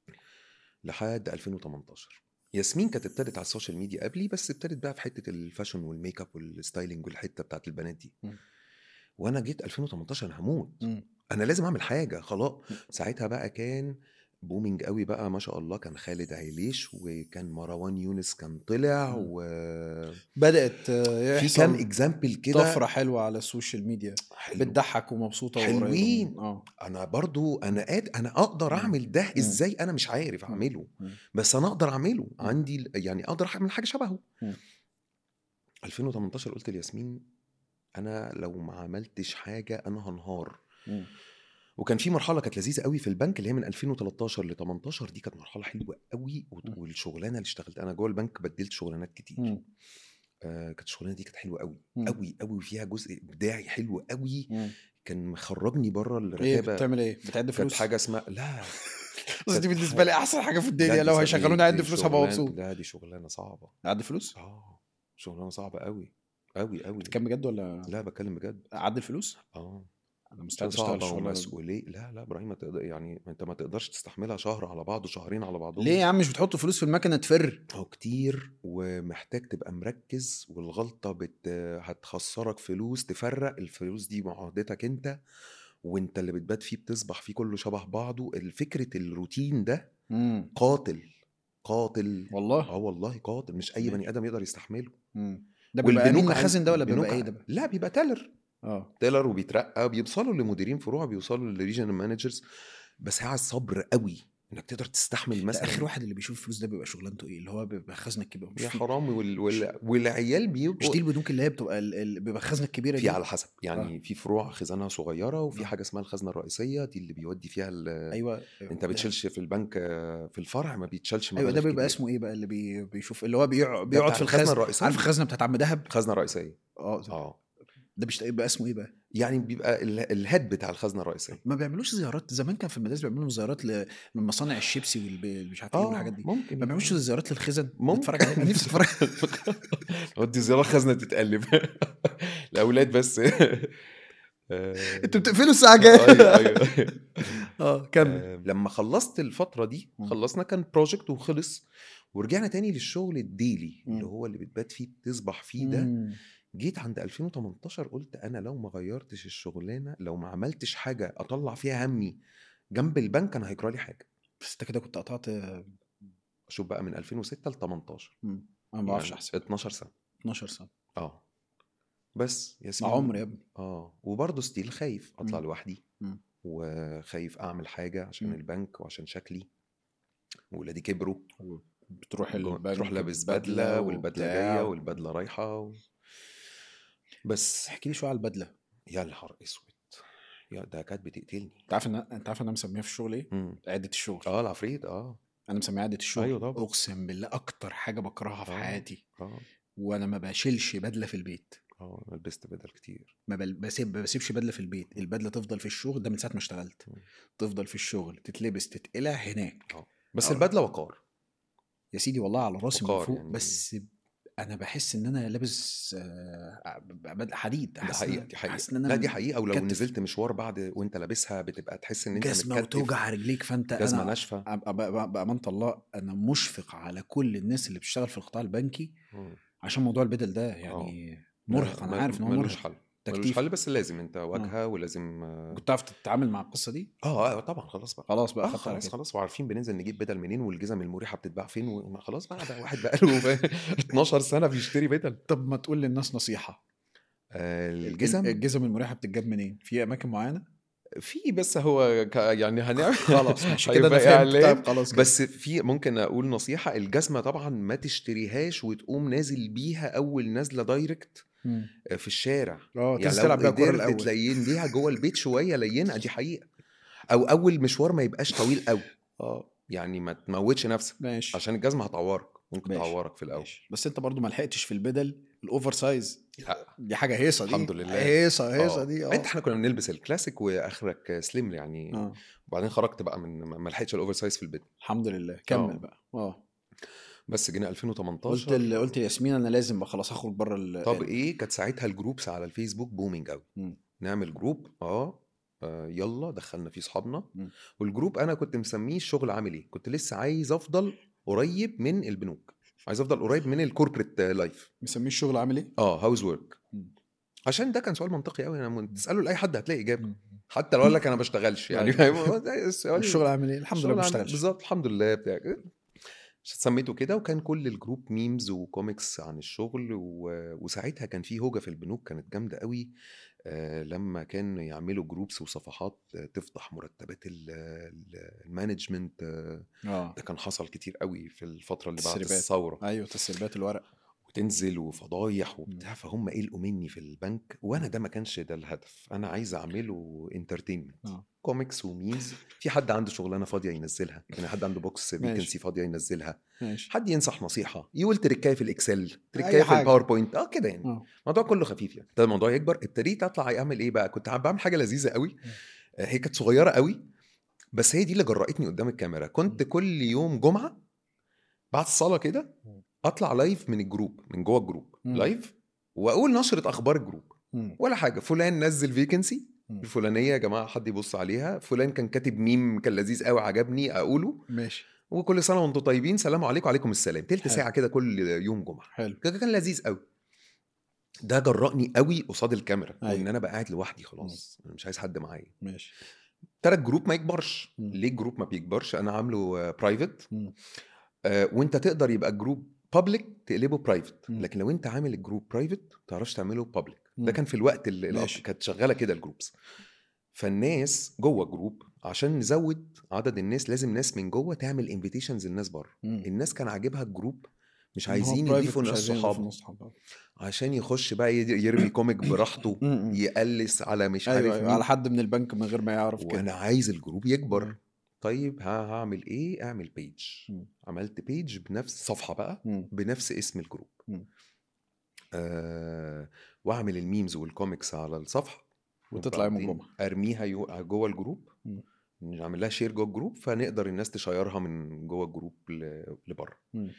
لحد 2018 ياسمين كانت ابتدت على السوشيال ميديا قبلي بس ابتدت بقى في حته الفاشن والميك اب والستايلينج والحته بتاعت البنات دي مم. وانا جيت 2018 انا هموت مم. انا لازم اعمل حاجه خلاص ساعتها بقى كان بومينج قوي بقى ما شاء الله كان خالد عيليش وكان مروان يونس كان طلع مم. و بدات آه، في يحصل كام اكزامبل كده طفره حلوه على السوشيال ميديا حلو. بتضحك ومبسوطه وقريبة حلوين. من- اه انا برضو انا قاد انا اقدر مم. اعمل ده مم. ازاي انا مش عارف مم. اعمله مم. بس انا اقدر اعمله عندي ال- يعني اقدر اعمل حاجه شبهه مم. 2018 قلت لياسمين انا لو ما عملتش حاجه انا هنهار مم. وكان في مرحله كانت لذيذه قوي في البنك اللي هي من 2013 ل 18 دي كانت مرحله حلوه قوي مم. والشغلانه اللي اشتغلت انا جوه البنك بدلت شغلانات كتير مم. آه كانت الشغلانه دي كانت حلوه قوي مم. قوي قوي وفيها جزء ابداعي حلو قوي مم. كان مخرجني بره ايه الرتابه بتعمل ايه بتعد كانت فلوس حاجه اسمها لا بس دي كانت بالنسبه لي احسن حاجه في لا، الدنيا دي لو ص- هيشغلوني دي- اعد دي فلوس هبقى شغلانة- مبسوط لا دي شغلانه صعبه اعد فلوس اه شغلانه صعبه قوي قوي قوي كام بجد ولا لا بتكلم بجد اعد الفلوس اه انا مستعد اشتغل صعبه الشغلانه دي. ومسؤوليه لا لا ابراهيم ما تقدر يعني انت ما تقدرش تستحملها شهر على بعضه شهرين على بعضهم ليه يا عم مش بتحط فلوس في المكنه تفر هو كتير ومحتاج تبقى مركز والغلطه بت... هتخسرك فلوس تفرق الفلوس دي معاهدتك انت وانت اللي بتبات فيه بتصبح فيه كله شبه بعضه الفكره الروتين ده امم قاتل قاتل اه والله والله قاتل مش اي ماشي. بني ادم يقدر يستحمله مم. ده بيبقى امين عن- مخازن ده ولا البنوك بيبقى ايه عن- ده بقى؟ لا بيبقى تيلر اه تيلر وبيترقى بيوصلوا لمديرين فروع بيوصلوا لريجنال مانجرز بس هي عايز صبر قوي انك تقدر تستحمل ده مثلا اخر واحد اللي بيشوف الفلوس ده بيبقى شغلانته ايه اللي هو بيبقى خزنه الكبيره مش يا في حرامي وال... وال... والعيال مش بيبقوا دي البنوك اللي هي بتبقى ال- ال- بيبقى الخزنه الكبيره في دي على حسب يعني آه. في فروع خزانها صغيره وفي آه. حاجه اسمها الخزنه الرئيسيه دي اللي بيودي فيها ال... ايوه انت بتشيلش في البنك آه، في الفرع ما بيتشالش ايوه ده مبالغ بيبقى كبيرة. اسمه ايه بقى اللي بي... بيشوف اللي هو بيقعد ده بيقعد بتاع في الخزنة الخزنه الرئيسية. عارف الخزنه بتاعت عم دهب خزنه رئيسيه اه اه ده بيشت... يبقى اسمه ايه بقى يعني بيبقى ال- الهيد بتاع الخزنه الرئيسيه ما بيعملوش زيارات زمان كان في المدارس بيعملوا زيارات ل- لمصانع الشيبسي والمش عارف ايه والحاجات دي ممكن ما بيعملوش زيارات للخزن ممكن. نتفرج عليها نفسي اتفرج ودي زيارات خزنه تتقلب الاولاد بس آه، انتوا بتقفلوا الساعه ايوه الجايه ايوه اه كمل آه، لما خلصت الفتره دي مم. خلصنا كان بروجكت وخلص ورجعنا تاني للشغل الديلي مم. اللي هو اللي بتبات فيه تصبح فيه ده مم. جيت عند 2018 قلت انا لو ما غيرتش الشغلانه لو ما عملتش حاجه اطلع فيها همي جنب البنك انا هيجرى لي حاجه بس انت كده كنت قطعت شوف بقى من 2006 ل 18 مم. انا ما بعرفش يعني احسب 12 سنه 12 سنه اه بس يا ده سيدي عمر يا ابني اه وبرضه ستيل خايف اطلع مم. لوحدي مم. وخايف اعمل حاجه عشان مم. البنك وعشان شكلي وولادي كبروا بتروح جو- البنك تروح لابس بدلة بدله والبدله وبتاع. جايه والبدله رايحه و... بس احكي لي شويه على البدله يا نهار اسود يا ده كانت بتقتلني انت عارف ان انت عارف ان انا مسميها في الشغل ايه؟ مم. عده الشغل اه العفريت اه انا مسميها عده الشغل أيوة طبعا. اقسم بالله اكتر حاجه بكرهها في آه. حياتي اه وانا ما بشيلش بدله في البيت اه أنا لبست بدل كتير ما بل- بسيب ما بسيبش بدله في البيت البدله تفضل في الشغل ده من ساعه ما اشتغلت مم. تفضل في الشغل تتلبس تتقلع هناك اه بس آه. البدله وقار يا سيدي والله على راسي من وقار فوق يعني. بس انا بحس ان انا لابس آه، بدله حديد ده حاسس إن حقيقه أنا- دي حقيقه حاسس ان انا لا دي حقيقه ولو مكتف. نزلت مشوار بعد وانت لابسها بتبقى تحس ان انت جزمه متكتف وتوجع رجليك فانت جزمه انا ناشفه أب- أب- أب- بامانه الله انا مشفق على كل الناس اللي بتشتغل في القطاع البنكي مم. عشان موضوع البدل ده يعني مرهق انا ما- عارف ان هو ملوش مرهق حل ملوش تكتيف حل بس لازم انت واجهه ولازم اه كنت تعرف تتعامل مع القصه دي اه آه، طبعا خلاص بقى خلاص بقى اه خدت على خلاص كده خلاص وعارفين بننزل نجيب بدل منين والجزم المريحه بتتباع فين وما خلاص بقى ده واحد بقى له 12 سنه بيشتري بدل طب ما تقول للناس نصيحه آه الجزم الجزم المريحه بتتجاب منين في اماكن معينه في بس هو ك- يعني هنعمل خلاص ماشي كده انا هيبقى فهمت إعلان. طيب خلاص كده. بس في ممكن اقول نصيحه الجزمه طبعا ما تشتريهاش وتقوم نازل بيها اول نازله دايركت مم. في الشارع اه يعني تنزل لو تلعب بيها كوره قدرت الاول تلين بيها جوه البيت شويه لينها دي حقيقه او اول مشوار ما يبقاش طويل قوي اه يعني ما تموتش نفسك ماشي عشان الجزمه هتعورك ممكن ماشي. تعورك في الاول ماشي. بس انت برضو ما لحقتش في البدل الاوفر سايز لا دي حاجه هيصه دي الحمد لله. هيصه هيصه آه. دي انت اه احنا كنا بنلبس الكلاسيك واخرك سليم يعني اه وبعدين خرجت بقى من ما ما لحقتش الاوفر سايز في البيت الحمد لله كمل آه. بقى اه بس جينا قلت 2018 ل... قلت لياسمين انا لازم بقى خلاص اخرج بره ال... طب ايه كانت ساعتها الجروبس على الفيسبوك بومينج قوي مم. نعمل جروب اه آه، يلا دخلنا فيه صحابنا مم. والجروب انا كنت مسميه الشغل عامل ايه كنت لسه عايز افضل قريب من البنوك عايز افضل قريب من الكوربريت لايف مسميه الشغل عامل ايه؟ اه هاوس ورك مم. عشان ده كان سؤال منطقي قوي انا من- تساله لاي حد هتلاقي اجابه مم. حتى لو قال لك انا ما بشتغلش يعني فاهم هو ده السؤال الشغل عامل ايه؟ الحمد لله ما الشغل عامل- بشتغلش بالظبط الحمد لله بتاع سميته كده وكان كل الجروب ميمز وكوميكس عن الشغل و... وساعتها كان في هوجه في البنوك كانت جامده قوي آه لما كان يعملوا جروبس وصفحات آه، تفضح مرتبات ال- ال- المانجمنت آه، اه ده كان حصل كتير قوي في الفتره اللي بعد تسريبات. الثوره ايوه تسريبات الورق وتنزل وفضايح وبتاع فهم قلقوا مني في البنك وانا ده ما كانش ده الهدف انا عايز اعمله انترتينمنت اه كوميكس وميمز في حد عنده شغلانه فاضيه ينزلها يعني حد عنده بوكس ماشي. فيكنسي فاضيه ينزلها ماشي حد ينصح نصيحه يقول تريكايه في الاكسل أي تريكايه في حاجة. الباوربوينت اه كده يعني اه الموضوع كله خفيف يعني ابتدى الموضوع يكبر ابتديت اطلع اعمل ايه بقى كنت بعمل حاجه لذيذه قوي آه، هي كانت صغيره قوي بس هي دي اللي جرأتني قدام الكاميرا كنت كل يوم جمعه بعد الصلاه كده اطلع لايف من الجروب من جوه الجروب مم. لايف واقول نشره اخبار الجروب مم. ولا حاجه فلان نزل فيكنسي مم. الفلانيه يا جماعه حد يبص عليها فلان كان كاتب ميم كان لذيذ قوي عجبني اقوله ماشي وكل سنه وانتم طيبين سلام عليكم وعليكم السلام تلت حلو. ساعه كده كل يوم جمعه حلو كده كان لذيذ قوي ده جرأني قوي قصاد الكاميرا أيوة. وان انا بقى قاعد لوحدي خلاص انا مش عايز حد معايا ماشي ترى الجروب ما يكبرش مم. ليه الجروب ما بيكبرش انا عامله برايفت مم. وانت تقدر يبقى الجروب بابليك تقلبه برايفت مم. لكن لو انت عامل الجروب برايفت ما تعرفش تعمله بابليك مم. ده كان في الوقت اللي اللي ماشي. كانت شغاله كده الجروبس فالناس جوه الجروب عشان نزود عدد الناس لازم ناس من جوه تعمل انفيتيشنز للناس بره مم. الناس كان عاجبها الجروب مش إن هو عايزين private، يضيفوا مش ناس عايزين يضيفوا صحاب ناس صحاب. عشان يخش بقى يد- يرمي كوميك براحته مم. يقلس على مش عارف ايوه ايوه مين على حد من البنك من غير ما يعرف كده وانا عايز الجروب يكبر مم. طيب ها هعمل ايه اعمل بيج مم. عملت بيج بنفس صفحه بقى مم. بنفس اسم الجروب مم. آه واعمل الميمز والكوميكس على الصفحه وتطلع يوم وبعدين الجمعه ارميها يو- جوه الجروب مم. نعمل لها شير جوه الجروب فنقدر الناس تشيرها من جوه الجروب ل- لبره مم.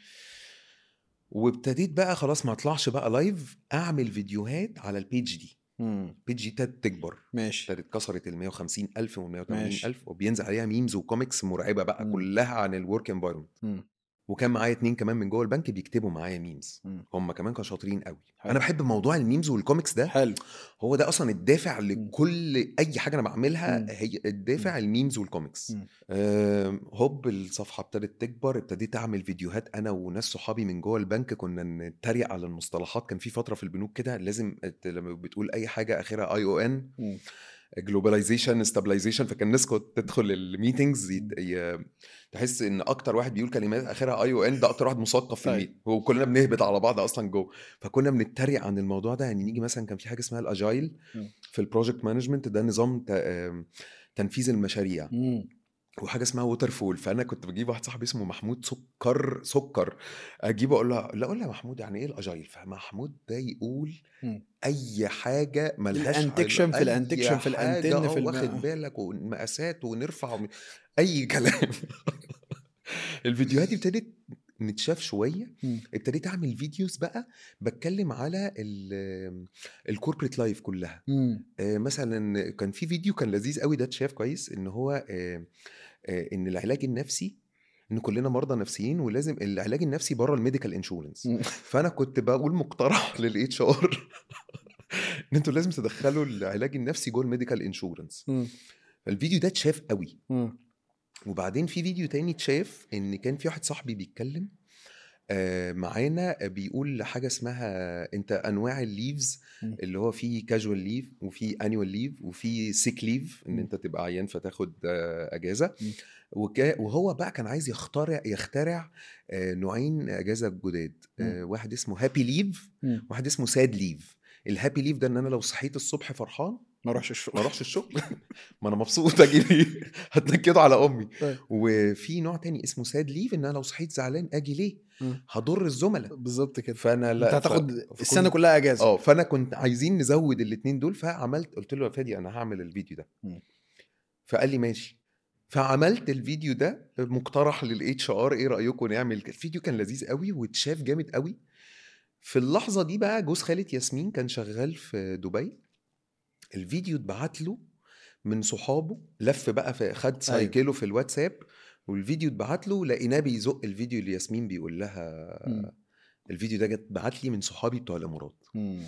وابتديت بقى خلاص ما اطلعش بقى لايف اعمل فيديوهات على البيج دي مم. البيج دي ابتدت تكبر ماشي ابتدت كسرت ال 150 الف وال 180 ماشي. الف وبينزل عليها ميمز وكوميكس مرعبه بقى مم. كلها عن الورك انفايرمنت مم. وكان معايا اتنين كمان من جوه البنك بيكتبوا معايا ميمز مم. هم كمان كانوا شاطرين قوي حلو. انا بحب موضوع الميمز والكوميكس ده حلو هو ده اصلا الدافع لكل اي حاجه انا بعملها مم. هي الدافع الميمز والكوميكس مم. آم، هوب الصفحه ابتدت تكبر ابتديت اعمل فيديوهات انا وناس صحابي من جوه البنك كنا نتريق على المصطلحات كان في فتره في البنوك كده لازم ت- لما بتقول اي حاجه اخرها اي او ان مم. جلوباليزيشن ستابلايزيشن فكان الناس كنت تدخل الميتنجز يت- ي- تحس ان اكتر واحد بيقول كلمات اخرها اي او ان ده اكتر واحد مثقف في طيب. الميت وكلنا بنهبط على بعض اصلا جوه فكنا بنتريق عن الموضوع ده يعني نيجي مثلا كان في حاجه اسمها الاجايل مم. في البروجكت مانجمنت ده نظام ت- آم، تنفيذ المشاريع مم. وحاجه اسمها ووتر فول فانا كنت بجيب واحد صاحبي اسمه محمود سكر سكر اجيبه اقول له لا اقول له يا محمود يعني ايه الاجايل فمحمود ده يقول مم. اي حاجه ملهاش الانتكشن علاقة- في أي الانتكشن في حاجة، الانتن آه، في الم- واخد بالك والمقاسات ونرفع وم... اي كلام الفيديوهات دي ابتدت نتشاف شويه مم. ابتديت اعمل فيديوز بقى بتكلم على الكوربريت لايف كلها مم. آه، مثلا كان في فيديو كان لذيذ قوي ده اتشاف كويس ان هو آه، آه، ان العلاج النفسي ان كلنا مرضى نفسيين ولازم العلاج النفسي بره الميديكال انشورنس مم. فانا كنت بقول مقترح للاتش ار ان انتوا لازم تدخلوا العلاج النفسي جوه الميديكال انشورنس مم. الفيديو ده اتشاف قوي مم. وبعدين في فيديو تاني اتشاف ان كان في واحد صاحبي بيتكلم آه، معانا بيقول حاجه اسمها انت انواع الليفز مم. اللي هو في كاجوال ليف وفي انيوال ليف وفي سيك ليف ان مم. انت تبقى عيان فتاخد آه، اجازه مم. وكا- وهو بقى كان عايز يخترع يخترع آه، نوعين اجازه جداد آه، واحد اسمه هابي ليف مم. واحد اسمه ساد ليف الهابي ليف ده ان انا لو صحيت الصبح فرحان ما اروحش الشغل ما اروحش الشغل ما انا مبسوط اجي ليه هتنكدوا على امي طيب. وفي نوع تاني اسمه ساد ليف ان انا لو صحيت زعلان اجي ليه مم. هضر الزملاء بالظبط كده فانا لا انت هتاخد ف- فكنت- السنه كلها اجازه اه فانا كنت عايزين نزود الاثنين دول فعملت قلت له يا فادي انا هعمل الفيديو ده مم. فقال لي ماشي فعملت الفيديو ده مقترح للاتش ار ايه رايكم نعمل كده؟ الفيديو كان لذيذ قوي واتشاف جامد قوي في اللحظه دي بقى جوز خاله ياسمين كان شغال في دبي الفيديو اتبعت له من صحابه لف بقى في خد سايكله في الواتساب والفيديو اتبعت له لقيناه بيزق الفيديو اللي ياسمين بيقول لها مم. الفيديو ده جت بعت لي من صحابي بتوع الامارات مم.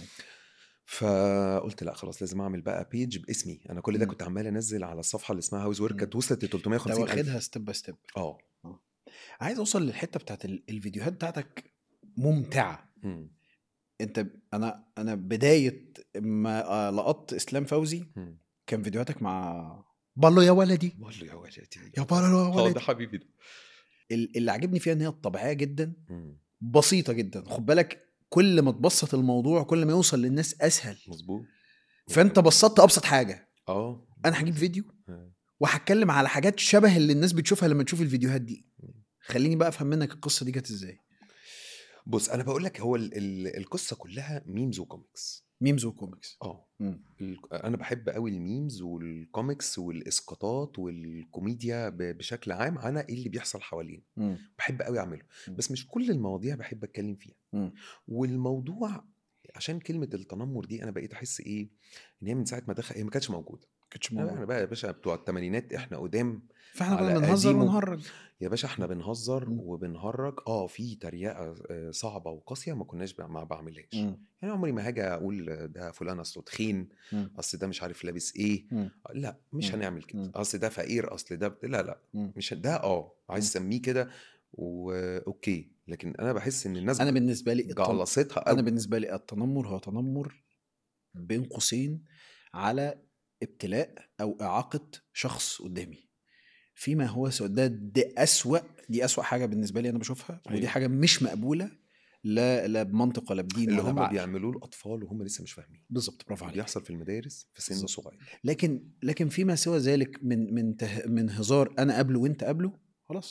فقلت لا خلاص لازم اعمل بقى بيج باسمي انا كل ده مم. كنت عمال انزل على الصفحه اللي اسمها هاوس ورك مم. كانت وصلت ل انت 350 واخدها الف ستيب باي ستيب اه عايز اوصل للحته بتاعت ال- الفيديوهات بتاعتك ممتعه مم. انت انا انا بدايه ما آه، لقطت اسلام فوزي مم. كان فيديوهاتك مع بالو يا ولدي بقول له يا ولدي يا بالو يا اه ده ولدي حبيبي ده ال- اللي عجبني فيها ان هي طبيعيه جدا مم. بسيطه جدا خد بالك كل ما تبسط الموضوع كل ما يوصل للناس اسهل مظبوط فانت بسطت ابسط حاجه اه انا هجيب فيديو آه. وهتكلم على حاجات شبه اللي الناس بتشوفها لما تشوف الفيديوهات دي خليني بقى افهم منك القصه دي جت ازاي بص انا بقول لك هو ال ال القصه كلها ميمز وكوميكس ميمز وكوميكس اه مم. ال- انا بحب قوي الميمز والكوميكس والاسقاطات والكوميديا ب- بشكل عام عن ايه اللي بيحصل حوالينا مم. بحب قوي اعمله مم. بس مش كل المواضيع بحب اتكلم فيها مم. والموضوع عشان كلمه التنمر دي انا بقيت احس ايه ان هي من ساعه ما دخل هي ما كانتش موجوده كنتش احنا موجود بقى يا باشا بتوع الثمانينات احنا قدام فاحنا على كنا بنهزر قديمه. ونهرج يا باشا احنا بنهزر مم. وبنهرج اه في تريقه آه، صعبه وقاسيه ما كناش بع- ما بعملهاش مم. يعني عمري ما هاجي اقول ده فلان اصله تخين مم. اصل ده مش عارف لابس ايه مم. لا مش مم. هنعمل كده مم. اصل ده فقير اصل ده بت... لا لا مم. مش ده اه عايز مم. اسميه كده واوكي لكن انا بحس ان الناس انا بالنسبه لي التن... جعلصتها انا قوي بالنسبه لي التنمر هو تنمر بين قوسين على ابتلاء او اعاقه شخص قدامي فيما هو سوى ده دي اسوا دي اسوا حاجه بالنسبه لي انا بشوفها ودي أيوة. حاجه مش مقبوله لا لا بمنطق ولا بدين اللي ولا هم بعقل بيعملوه الاطفال وهم لسه مش فاهمين بالظبط برافو عليك بيحصل في المدارس في سن بالظبط. صغير لكن لكن فيما سوى ذلك من من ته... من هزار انا قبله وانت قبله خلاص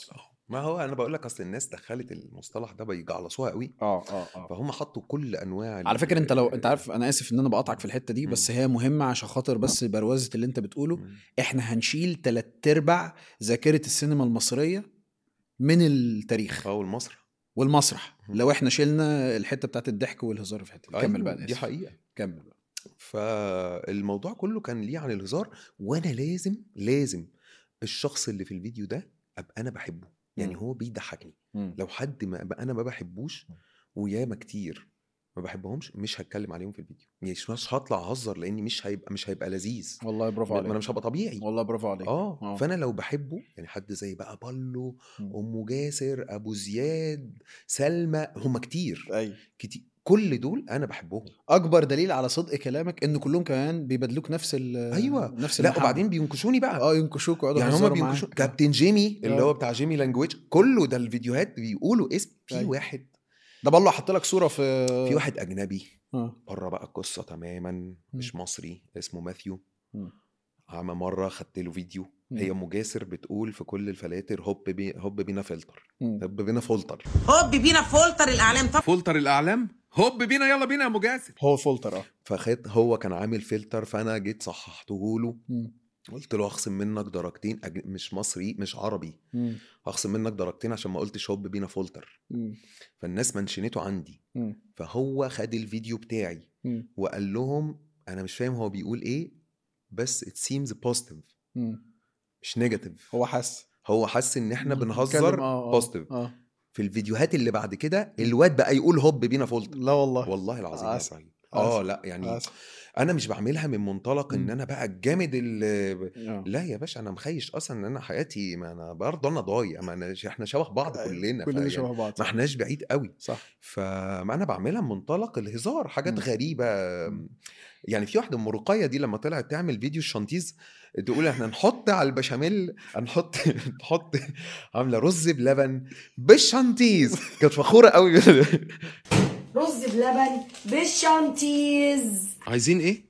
ما هو انا بقول لك اصل الناس دخلت المصطلح ده بيجعلصوها قوي اه اه اه فهم حطوا كل انواع ال- على فكره انت لو انت عارف انا اسف ان انا بقاطعك في الحته دي بس مم. هي مهمه عشان خاطر بس بروزه اللي انت بتقوله مم. احنا هنشيل تلات ارباع ذاكره السينما المصريه من التاريخ اه والمسرح والمسرح مم. لو احنا شلنا الحته بتاعت الضحك والهزار في الحته دي كمل أيوة، بقى أنا دي آسف. حقيقه كمل بقى فالموضوع كله كان ليه عن الهزار وانا لازم لازم الشخص اللي في الفيديو ده ابقى انا بحبه يعني مم. هو بيضحكني مم. لو حد ما أبقى انا ما بحبوش وياما كتير ما بحبهمش مش هتكلم عليهم في الفيديو مش مش هطلع اهزر لاني مش هيبقى مش هيبقى لذيذ والله برافو ما عليك انا مش هبقى طبيعي والله برافو عليك اه آه. فانا لو بحبه يعني حد زي بقى بالو مم. ام جاسر ابو زياد سلمى هم كتير ايوه كتير كل دول انا بحبهم اكبر دليل على صدق كلامك ان كلهم كمان بيبادلوك نفس ال ايوه نفس لا المحبة. وبعدين بينكشوني بقى اه ينكشوك ويقعدوا يعني هما يهزروا بينكشوا معاك. كابتن جيمي اللي آه. هو بتاع جيمي لانجويج كله ده الفيديوهات بيقولوا اسم في أيوة. واحد ده بالله حط لك صوره في في واحد اجنبي اه بره بقى القصه تماما مش مصري اسمه ماثيو مم. عم مره خدت له فيديو مم. هي ام جاسر بتقول في كل الفلاتر هوب بي هوب بينا فلتر مم. هوب بينا فلتر هوب بينا فولتر الاعلام طب فولتر الاعلام هوب بينا يلا بينا يا مجاسر هو فولتر اه فخد هو كان عامل فلتر فانا جيت صححته له مم. قلت له هخصم منك درجتين أج... مش مصري مش عربي مم. هخصم منك درجتين عشان ما قلتش هوب بينا فلتر مم. فالناس منشنته عندي مم. فهو خد الفيديو بتاعي مم. وقال لهم انا مش فاهم هو بيقول ايه بس it seems positive مم. مش نيجاتيف هو حس هو حس ان احنا مم. بنهزر اتكلم، آه، آه، بوزيتيف اه في الفيديوهات اللي بعد كده الواد بقى يقول هوب بينا فولت لا والله والله العظيم يا عسل. ابراهيم اه عسل. لا يعني آسف. انا مش بعملها من منطلق ان مم. انا بقى الجامد اللي آه. لا يا باشا انا مخيش اصلا ان انا حياتي ما انا برضه انا ضايع ما أنا احنا شبه بعض أيوة. كلنا كلنا فيعني شبه بعض ما صح. احناش بعيد قوي صح فما انا بعملها من منطلق الهزار حاجات مم. غريبه مم. يعني في واحده ام رقيه دي لما طلعت تعمل فيديو الشانتيز تقول احنا نحط على البشاميل هنحط نحط عامله رز بلبن بالشانتيز كانت فخوره قوي رز بلبن بالشانتيز عايزين ايه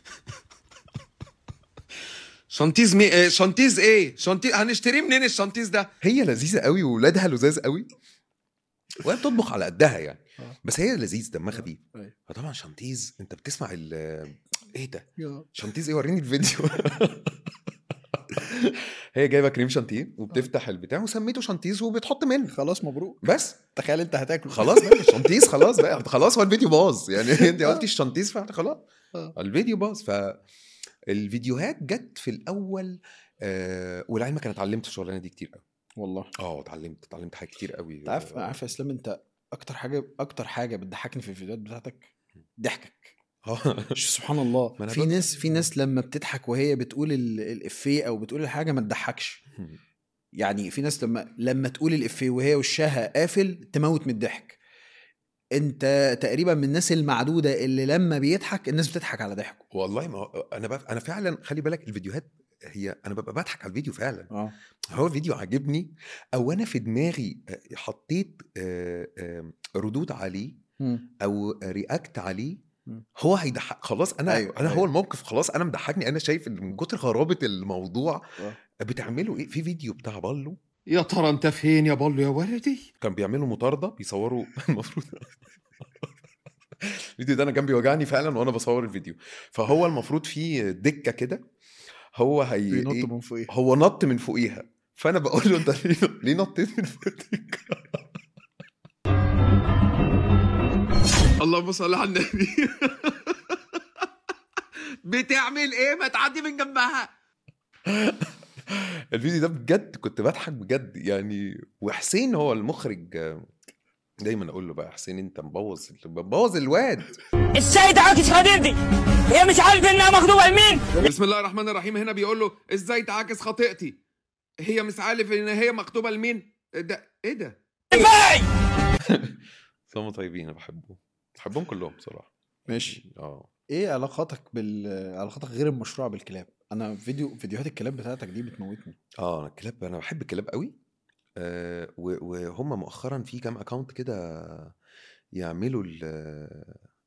شانتيز مي... إيه؟ شانتيز ايه شانتيز هنشتريه منين الشانتيز ده هي لذيذه قوي وولادها لذاذ قوي وهي بتطبخ على قدها يعني آه. بس هي لذيذ دمها خفيف أيوة. فطبعا شانتيز انت بتسمع ال ايه ده يا. شانتيز ايه وريني الفيديو هي جايبه كريم شانتيه وبتفتح البتاع وسميته شانتيز وبتحط منه خلاص مبروك بس تخيل انت هتاكله خلاص بقى الشانتيز خلاص بقى خلاص هو الفيديو باظ يعني انت قلتي الشانتيز فخلاص آه. الفيديو باظ فالفيديوهات جت في الاول آه ولعلمك انا اتعلمت الشغلانه دي كتير قوي والله اه اتعلمت اتعلمت حاجات كتير قوي انت عارف عارف يا اسلام انت اكتر حاجه اكتر حاجه بتضحكني في الفيديوهات بتاعتك ضحكك اه ش- سبحان الله ما أنا في بضحك. ناس في ناس لما بتضحك وهي بتقول ال- الافيه او بتقول الحاجه ما تضحكش يعني في ناس لما لما تقول الافيه وهي وشها قافل تموت من الضحك انت تقريبا من الناس المعدوده اللي لما بيضحك الناس بتضحك على ضحكه والله ما هو- انا بف... انا فعلا خلي بالك الفيديوهات هي انا ببقى بضحك على الفيديو فعلا اه هو فيديو عاجبني او انا في دماغي آه، حطيت آه، آه، ردود عليه او رياكت عليه مم. هو هيضحك خلاص انا أيوة، أيوة انا أيوة. هو الموقف خلاص انا مضحكني انا شايف ان من كتر غرابه الموضوع آه. بتعملوا ايه في فيديو بتاع بالو يا ترى انت فين يا بالو يا ولدي كان بيعملوا مطارده بيصوروا المفروض الفيديو ده انا كان بيوجعني فعلا وانا بصور الفيديو فهو المفروض في دكه كده هو هي بينط إيه؟ من فوقيه هو نط من فوقيها فانا بقول له انت ليه ليه نطيت من فوق الدكة؟ اللهم صل على النبي بتعمل ايه ما تعدي من جنبها الفيديو ده بجد كنت بضحك بجد يعني وحسين هو المخرج آه، دايما اقول له بقى حسين انت مبوظ مبوظ الواد السيدة عاكس خديرتي هي مش عارفة انها مخطوبة لمين بسم الله الرحمن الرحيم هنا بيقول له ازاي تعاكس خطيئتي هي مش عارف ان هي مكتوبه لمين ده ايه ده كفاية هم طيبين انا بحبهم بحبهم كلهم بصراحه ماشي اه ايه علاقاتك بال علاقاتك غير المشروعه بالكلاب انا فيديو فيديوهات الكلاب بتاعتك دي بتموتني اه أنا الكلاب انا بحب الكلاب قوي آه و- وهم مؤخرا في كام اكونت كده يعملوا ال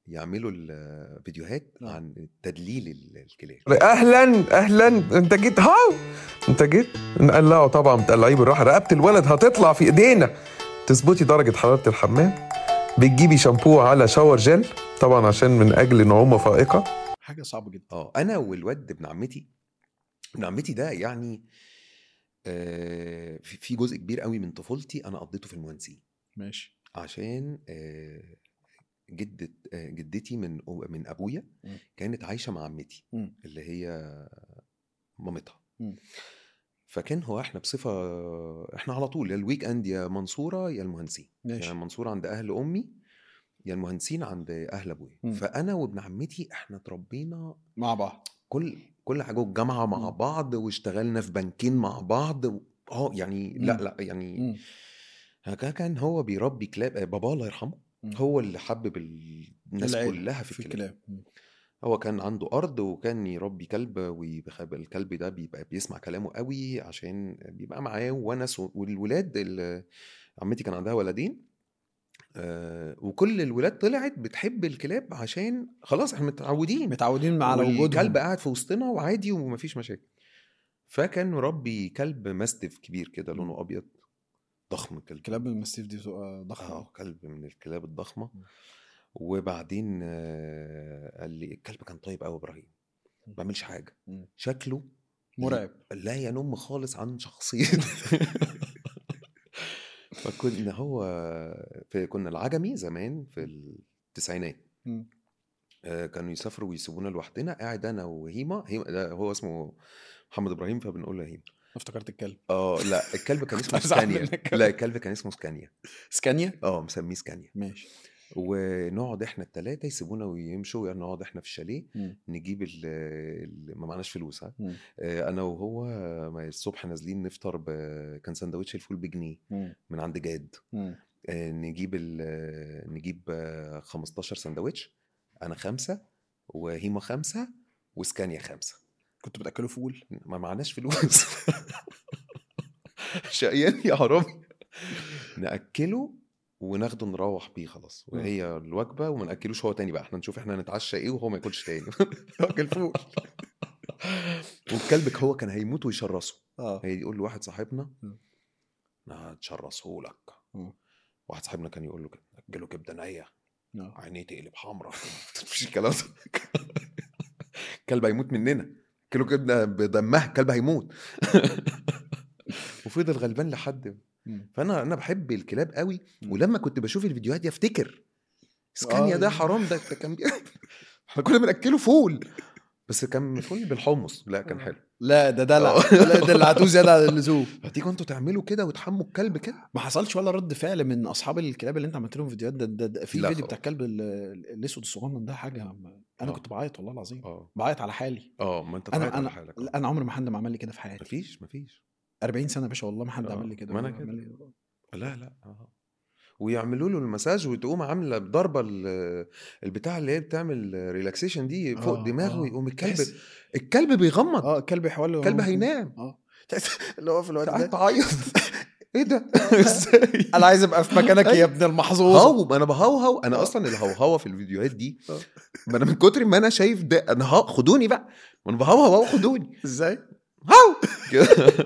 يعملوا الفيديوهات آه. عن تدليل ال- الكلاب اهلا اهلا انت جيت هاو انت جيت نقلعه طبعا بتقلعيه بالراحه رقبه الولد هتطلع في ايدينا تظبطي درجه حراره الحمام بتجيبي شامبو على شاور جل طبعا عشان من اجل نعومه فائقه حاجه صعبه جدا اه انا والواد ابن عمتي ابن عمتي ده يعني آه في في جزء كبير قوي من طفولتي انا قضيته في المهندسين ماشي عشان آه جدة آه جدتي من من ابويا مم. كانت عايشه مع عمتي مم. اللي هي مامتها مم. فكان هو احنا بصفه احنا على طول يا الويك اند يا منصوره يا المهندسين ماشي يعني منصوره عند اهل امي يا المهندسين عند اهل ابويا مم. فانا وابن عمتي احنا اتربينا مع بعض كل كل حاجه والجامعه مع مم. بعض واشتغلنا في بنكين مع بعض و- اه يعني لا مم. لا يعني مم. كان كان هو بيربي كلاب آه، بابا الله يرحمه مم. هو اللي حبب الناس العيلة كلها في, في الكلاب الكلاب مم. هو كان عنده ارض وكان يربي كلب والكلب ده بيبقى بيسمع كلامه قوي عشان بيبقى معاه ونس والولاد ال- عمتي كان عندها ولدين آه، وكل الولاد طلعت بتحب الكلاب عشان خلاص احنا متعودين متعودين على وجودهم الكلب قاعد في وسطنا وعادي ومفيش مشاكل فكان مربي كلب ماستيف كبير كده لونه ابيض ضخم كلب كلاب المستيف دي بتبقى ضخمه اه كلب من الكلاب الضخمه مم. وبعدين آه، قال لي الكلب كان طيب قوي ابراهيم ما بيعملش حاجه مم. شكله مرعب لا ينم خالص عن شخصيته فكنا هو في كنا العجمي زمان في التسعينات مم. آه، كانوا يسافروا ويسيبونا لوحدنا قاعد انا وهيما هيما ده هو اسمه محمد ابراهيم فبنقول له هيما افتكرت الكلب اه لا الكلب كان اسمه هزعل سكانيا منك. لا الكلب كان اسمه سكانيا سكانيا اه مسميه سكانيا ماشي ونقعد احنا الثلاثه يسيبونا ويمشوا يعني نقعد احنا في الشاليه مم. نجيب ال ال- ما معناش فلوس ها مم. آه، انا وهو ما الصبح نازلين نفطر ب... كان سندوتش الفول بجنيه مم. من عند جاد مم. آه، نجيب ال... نجيب آه، 15 سندوتش انا خمسه وهيما خمسه وسكانيا خمسه كنت بتاكلوا فول ما معناش فلوس شقيان يا حرامي ناكله وناخده نروح بيه خلاص مم. وهي الوجبه وما ناكلوش هو تاني بقى احنا نشوف احنا نتعشى ايه وهو ما ياكلش تاني واكل فول والكلب هو كان هيموت ويشرسه اه هي يقول لواحد صاحبنا مم. انا هتشرسه لك مم. واحد صاحبنا كان يقول له كده اكله كبده نيه آه. عينيه تقلب حمراء مفيش الكلام ده الكلب هيموت مننا كيلو كبده بدمها الكلب هيموت وفضل غلبان لحد مم. فانا انا بحب الكلاب قوي مم. ولما كنت بشوف الفيديوهات دي افتكر اسكانيا آه. ده حرام ده ده كان بي... احنا كنا بناكله فول بس كان فول بالحمص لا كان حلو لا ده دلع آه. لا ده اللي هاتوه زياده عن اللزوم هتيجوا انتوا تعملوا كده وتحموا الكلب كده ما حصلش ولا رد فعل من اصحاب الكلاب اللي انت عملت لهم فيديوهات ده, ده, ده في لا فيديو خالص. بتاع الكلب ال- الاسود الصغنن ده حاجه ما- انا آه. كنت بعيط والله العظيم اه بعيط على حالي اه ما انت انا بعيط على انا حالك لا، انا عمري ما حد ما عمل لي كده في حياتي مفيش مفيش 40 سنه يا باشا والله ما حد آه، عمل لي كده ما أنا والله كده. عمل لي- لا لا اه ويعملوا له المساج وتقوم عامله بضربه ال- البتاع اللي هي بتعمل ريلاكسيشن دي فوق آه، دماغه آه. يقوم الكلب تحس- الكلب بيغمض اه الكلب يحول الكلب هينام اه تحس اللي هو في الوقت قاعد ده تعيط ايه ده ازاي انا عايز ابقى في مكانك يا ابن المحظوظ هو ما انا بهوهو انا اصلا الهوهوه في الفيديوهات دي آه. ما انا من كتر ما انا شايف ده انا ها خدوني بقى ما انا بهوهو اهو خدوني ازاي هاو كده.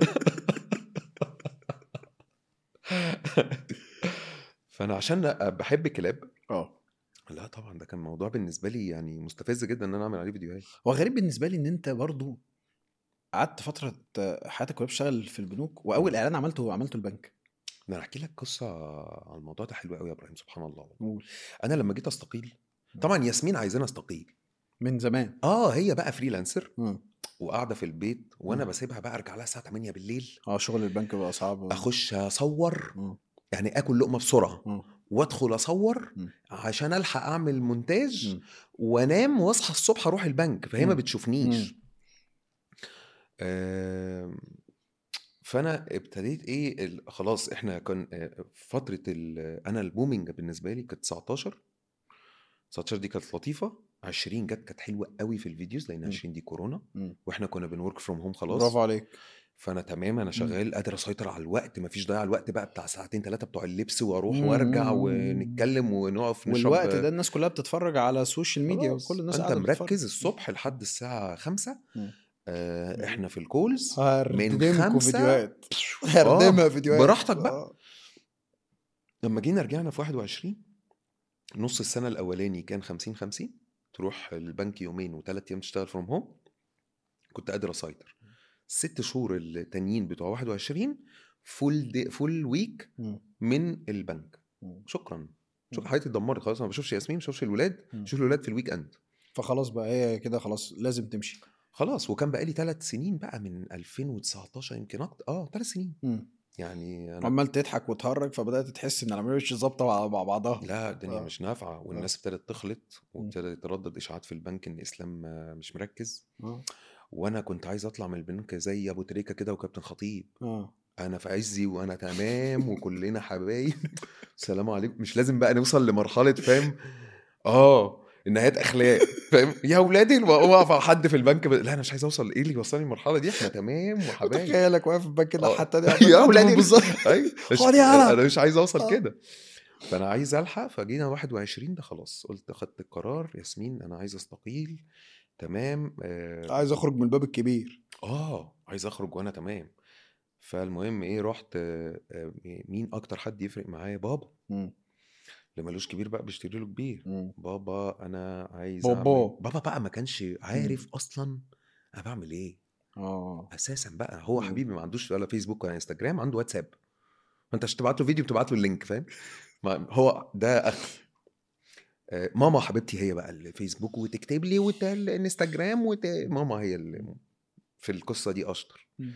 فانا عشان بحب الكلاب اه لا طبعا ده كان موضوع بالنسبه لي يعني مستفز جدا ان انا اعمل عليه فيديوهات هو غريب بالنسبه لي ان انت برضو قعدت فتره حياتك كلها بتشتغل في البنوك واول اعلان عملته عملته البنك ده انا احكي لك قصه عن الموضوع ده حلو قوي يا ابراهيم سبحان الله قول انا لما جيت استقيل طبعا ياسمين عايزاني استقيل من زمان اه هي بقى فريلانسر مم. وقاعده في البيت وانا مم. بسيبها بقى ارجع لها الساعه 8 بالليل اه شغل البنك بقى صعب اخش اصور مم. يعني اكل لقمه بسرعه مم. وادخل اصور مم. عشان الحق اعمل مونتاج مم. وانام واصحى الصبح اروح البنك فهي ما مم. بتشوفنيش مم. آم، فانا ابتديت ايه ال- خلاص احنا كان آه، فتره ال- انا البومينج بالنسبه لي كانت 19 19 دي كانت لطيفه 20 جت كانت حلوه قوي في الفيديوز لان مم. 20 دي كورونا مم. واحنا كنا بنورك فروم هوم خلاص برافو عليك فانا تمام انا شغال قادر اسيطر على الوقت مفيش ضياع الوقت بقى بتاع ساعتين ثلاثه بتوع اللبس واروح مم. وارجع ونتكلم ونقف نشرب والوقت ده الناس كلها بتتفرج على السوشيال ميديا خلاص. وكل الناس انت قاعده بتتفرج. مركز الصبح لحد الساعه 5 مم. آه احنا في الكولز هردمكوا خمسة- فيديوهات هردمها آه، فيديوهات براحتك بقى. آه. لما جينا رجعنا في 21 نص السنه الاولاني كان 50 50 تروح البنك يومين وثلاث ايام تشتغل فروم هوم كنت قادر اسيطر ست شهور التانيين بتوع 21 فول دي فول ويك مم. من البنك مم. شكرا شكرا حياتي اتدمرت خلاص انا ما بشوفش ياسمين ما بشوفش الولاد مم. بشوف الولاد في الويك اند فخلاص بقى هي كده خلاص لازم تمشي خلاص وكان بقالي ثلاث سنين بقى من 2019 يمكن اكتر اه ثلاث سنين مم. يعني انا عمال تضحك وتهرج فبدات تحس ان العمليه مش ظابطه مع مع بعضها لا الدنيا آه. مش نافعه والناس ابتدت تخلط وابتدى يتردد اشاعات في البنك ان اسلام آه، مش مركز اه وانا كنت عايز اطلع من البنك زي ابو تريكه كده وكابتن خطيب اه انا في عزي وانا تمام وكلنا حبايب سلام عليكم مش لازم بقى نوصل لمرحله فاهم اه النهايات اخلاق فاهم يا اولادي واقف على حد في البنك ب... لا انا مش عايز اوصل ايه اللي يوصلني المرحله دي احنا تمام وحبايب تخيلك واقف في البنك كده آه. حتى يا اولادي بالظبط ايوه مش- خد يلا. انا مش عايز اوصل آه. كده فانا عايز الحق فجينا 21 ده خلاص قلت اخدت القرار ياسمين انا عايز استقيل تمام اه, عايز اخرج من الباب الكبير آه عايز اخرج وانا تمام فالمهم ايه رحت آه، آه، مين اكتر حد يفرق معايا بابا مم. اللي ملوش كبير بقى بيشتري له كبير مم. بابا انا عايز بابا. أعمل... بابا بقى ما كانش عارف اصلا انا بعمل ايه اه اساسا بقى هو مم. حبيبي ما عندوش ولا فيسبوك ولا انستجرام عنده واتساب فانت عشان تبعت له فيديو بتبعت له اللينك فاهم ما هو ده اخر آه، ماما حبيبتي هي بقى الفيسبوك وتكتب لي وت- الانستجرام وت... ماما هي اللي في القصه دي اشطر مم.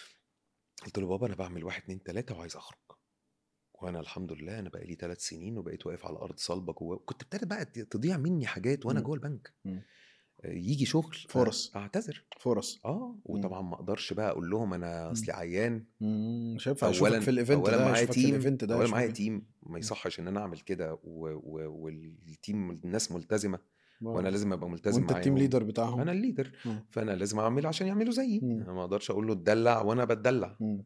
قلت له بابا انا بعمل واحد اتنين تلاته وعايز اخرج وانا الحمد لله انا بقالي ثلاث سنين وبقيت واقف على ارض صلبه جوه كنت ابتدى بقى تضيع مني حاجات وانا مم. جوه البنك مم. آه، يجي شغل فرص. اعتذر فرص اه وطبعا ما اقدرش بقى اقول لهم انا اصلي عيان مم. مش هينفع اولا اشوفك في الايفنت اولا ده معايا اشوفك في تيم الايفنت ده اولا أشوفك- معايا تيم ما يصحش ان انا اعمل كده و... و... والتيم الناس ملتزمه وانا لازم ابقى ملتزم وانت التيم معاهم. ليدر بتاعهم انا الليدر مم. فانا لازم اعمل عشان يعملوا زيي مم. انا ما اقدرش اقول له اتدلع وانا بتدلع مم.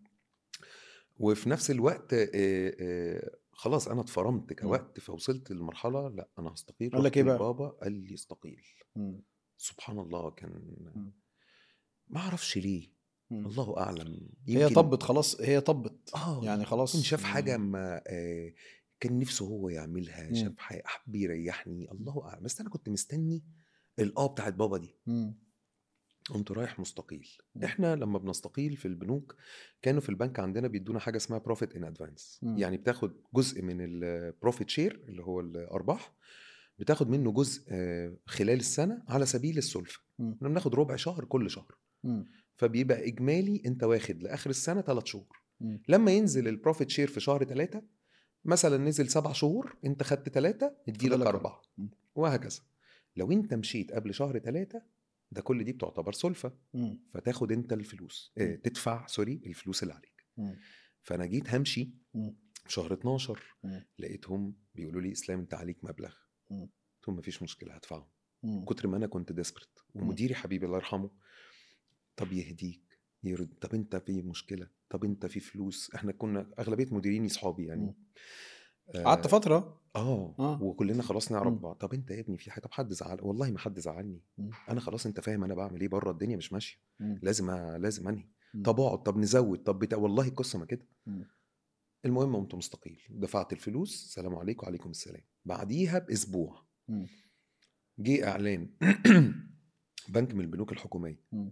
وفي نفس الوقت آه، آه، خلاص انا اتفرمت كوقت فوصلت لمرحله لا انا هستقيل قال لك رحت إيه بقى؟ لبابا قال لي استقيل مم. سبحان الله كان مم. ما اعرفش ليه مم. الله اعلم هي يمكن- طبت خلاص هي طبت اه يعني خلاص يمكن شاف حاجه مم. ما آه كان نفسه هو يعملها مم. شاف حاجه حب يريحني الله اعلم بس انا كنت مستني الاه بتاعت بابا دي مم. قمت رايح مستقيل مم. احنا لما بنستقيل في البنوك كانوا في البنك عندنا بيدونا حاجه اسمها بروفيت ان ادفانس مم. يعني بتاخد جزء من البروفيت شير اللي هو الارباح بتاخد منه جزء آه، خلال السنه على سبيل السلفه مم. كنا بناخد ربع شهر كل شهر مم. فبيبقى اجمالي انت واخد لاخر السنه ثلاث شهور مم. لما ينزل البروفيت شير في شهر ثلاثة مثلا نزل سبع شهور انت خدت ثلاثة ادي لك فاضلك أربعة مم. وهكذا لو انت مشيت قبل شهر ثلاثة ده كل دي بتعتبر سلفة مم. فتاخد انت الفلوس اه مم. تدفع سوري الفلوس اللي عليك مم. فانا جيت همشي مم. في شهر 12 مم. لقيتهم بيقولوا لي اسلام انت عليك مبلغ مم. قلت لهم مفيش مشكله هدفعه مم. كتر ما انا كنت ديسبرت ومديري حبيبي الله يرحمه طب يهديك يرد طب انت في مشكله طب انت في فلوس احنا كنا اغلبيه مديريني صحابي يعني مم. آه، قعدت فتره اه آه. وكلنا خلاص نعرف مم. بعض طب انت يا ابني في حاجه طب حد زعل والله ما حد زعلني مم. انا خلاص انت فاهم انا بعمل ايه بره الدنيا مش ماشيه مم. لازم أ... لازم انهي مم. طب اقعد طب نزود طب بتا... والله القصه ما كده مم. المهم قمت مستقيل دفعت الفلوس سلام عليكم وعليكم السلام بعديها باسبوع مم. جه اعلان بنك من البنوك الحكوميه مم.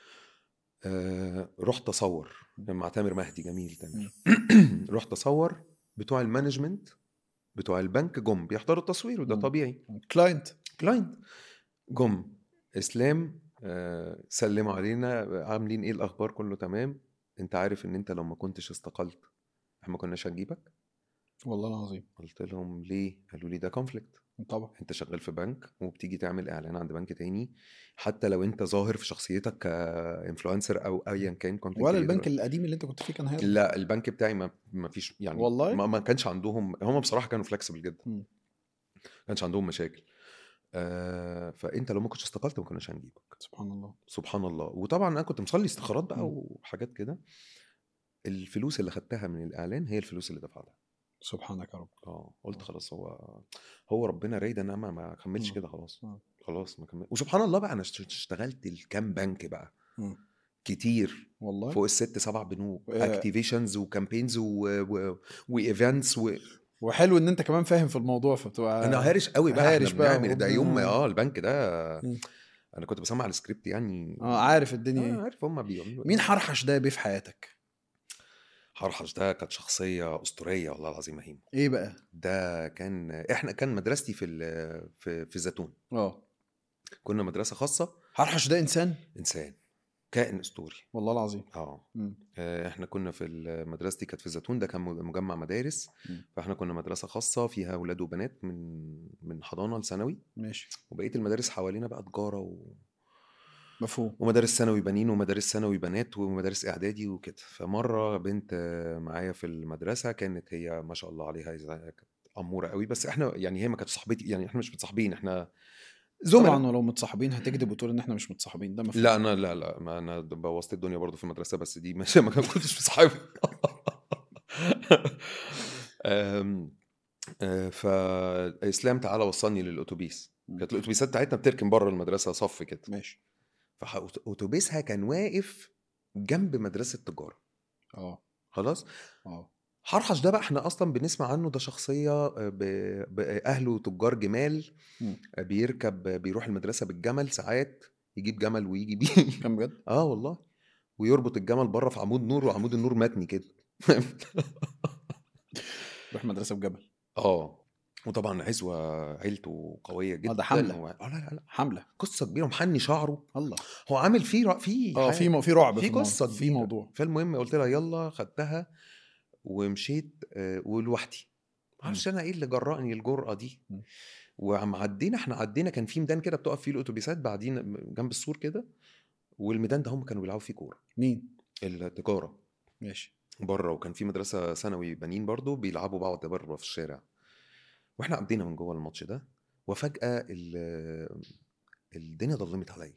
آه رحت اصور مع تامر مهدي جميل تامر مم. رحت اصور بتوع المانجمنت بتوع البنك جم بيحضروا التصوير وده مم. طبيعي كلاينت كلاينت جم اسلام آه سلموا علينا عاملين ايه الاخبار كله تمام انت عارف ان انت لو ما كنتش استقلت احنا ما كناش هنجيبك والله العظيم قلت لهم ليه قالوا لي ده كونفليكت طبعا انت شغال في بنك وبتيجي تعمل اعلان عند بنك تاني حتى لو انت ظاهر في شخصيتك كانفلونسر او ايا كان كنت ولا البنك القديم اللي انت كنت فيه كان هيرضى لا البنك بتاعي ما, ما فيش يعني والله؟ ما, ما كانش عندهم هم بصراحه كانوا فلكسبل جدا مم. ما كانش عندهم مشاكل آه فانت لو ما كنتش استقلت ما كناش هنجيبك سبحان الله سبحان الله وطبعا انا كنت مصلي استخارات بقى مم. وحاجات كده الفلوس اللي خدتها من الاعلان هي الفلوس اللي دفعتها سبحانك يا رب اه قلت خلاص هو هو ربنا رايد ان انا ما اكملش مم. كده خلاص مم. خلاص ما كمل وسبحان الله بقى انا اشت- اشتغلت الكام بنك بقى مم. كتير والله فوق الست سبع بنوك آه. اكتيفيشنز وكامبينز وايفنتس و... وحلو ان انت كمان فاهم في الموضوع فبتبقى انا هارش قوي بقى هارش احنا بقى بنعمل ده وربنا- يوم ما- اه البنك ده مم. انا كنت بسمع السكريبت يعني اه عارف الدنيا آه ايه عارف هم بيعملوا مين إيه. حرحش ده بيه في حياتك حرحش ده كانت شخصيه اسطوريه والله العظيم هيم ايه بقى ده كان احنا كان مدرستي في ال- في في الزيتون اه كنا مدرسه خاصه حرحش ده انسان انسان كائن اسطوري والله العظيم اه مم. آه، احنا كنا في ال- مدرستي كانت في الزيتون ده كان مجمع مدارس مم. فاحنا كنا مدرسه خاصه فيها اولاد وبنات من من حضانه لثانوي ماشي وبقيه المدارس حوالينا بقى تجاره و... مفهوم ومدارس ثانوي بنين ومدارس ثانوي بنات ومدارس اعدادي وكده فمره بنت آه، معايا في المدرسه كانت هي ما شاء الله عليها زي- كانت اموره قوي بس احنا يعني هي ما كانتش صاحبتي يعني احنا مش متصاحبين احنا زملاء طبعا ولو متصاحبين هتكذب وتقول ان احنا مش متصاحبين ده مفهوم لا انا لا لا ما انا بوظت الدنيا برضو في المدرسه بس دي مش ما كان- كنتش مصاحبها أم، آه، فاسلام تعالى وصلني للاتوبيس كانت الاتوبيسات بتاعتنا بتركن بره المدرسه صف كده ماشي فاتوبيسها كان واقف جنب مدرسه تجاره اه خلاص اه حرحش ده بقى احنا اصلا بنسمع عنه ده شخصيه آه، ب- ب- اهله تجار جمال مم. آه، بيركب بيروح المدرسه بالجمل ساعات يجيب جمل ويجي بيه كان بجد اه والله ويربط الجمل بره في عمود نور وعمود النور متني كده روح مدرسه بجبل اه وطبعا عزوه عيلته قويه جدا ده حملة. و... اه لا لا لا حمله قصه كبيره ومحني شعره الله هو عامل فيه رع... فيه اه حاجة. في م- في رعب في الموضوع. قصه في كبيرة. موضوع فالمهم قلت لها يلا خدتها ومشيت آه، ولوحدي معرفش انا ايه اللي جرأني الجرأه دي مم. وعم عدينا احنا عدينا كان في ميدان كده بتقف فيه الاتوبيسات بعدين جنب السور كده والميدان ده هم كانوا بيلعبوا فيه كوره مين التجاره ماشي بره وكان في مدرسه ثانوي بنين برضو بيلعبوا بعض بره في الشارع واحنا عدينا من جوه الماتش ده وفجاه ال- الدنيا ضلمت عليا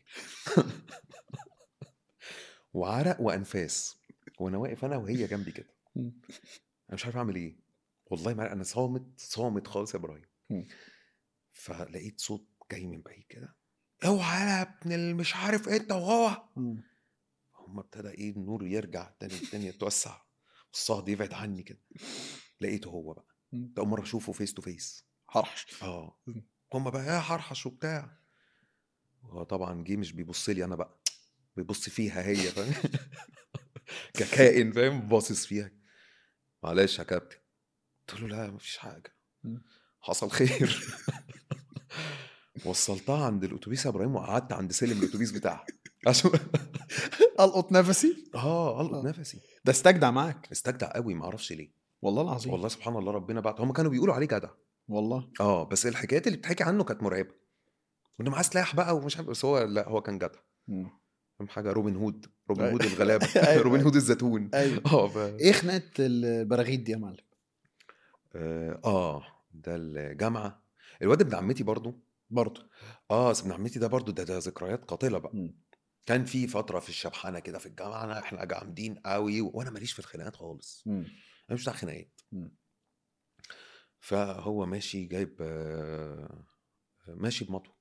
وعرق وانفاس وانا واقف انا وهي جنبي كده مم. انا مش عارف اعمل ايه والله ما انا صامت صامت خالص يا ابراهيم مم. فلقيت صوت جاي من بعيد كده اوعى يا ابن اللي مش عارف انت وهو مم. هم ابتدى ايه النور يرجع تاني الدنيا توسع والصهد يبعد عني كده لقيته هو بقى مم. ده اول مره اشوفه فيس تو فيس حرحش اه مم. هم بقى ايه حرحش وبتاع هو طبعا جه مش بيبص لي انا بقى بيبص فيها هي فاهم ككائن فاهم باصص فيها معلش يا كابتن قلت له لا مفيش حاجه مم. حصل خير وصلتها عند الاتوبيس يا ابراهيم وقعدت عند سلم الاتوبيس بتاعها عشان القط نفسي اه القط نفسي ده استجدع معاك استجدع قوي ما اعرفش ليه والله العظيم والله سبحان الله ربنا بعت هم كانوا بيقولوا عليه جدع والله اه بس الحكايات اللي بتحكي عنه كانت مرعبه وانه معاه سلاح بقى ومش عارف بس هو لا هو كان جدع مم. فاهم حاجه روبن هود روبن أيوة. هود الغلابه أيوة. روبن هود الزيتون ايوه اه ف... ايه خناقه البراغيث دي يا معلم اه آه، ده الجامعه الواد ابن عمتي برضو برضه اه بس ابن عمتي ده برضو ده, ده ذكريات قاتله بقى مم. كان في فتره في الشبحانه كده في الجامعه أنا احنا جامدين قوي وانا ماليش في الخناقات خالص مم. انا مش بتاع خناقات مم. فهو ماشي جايب آه، ماشي بمطوه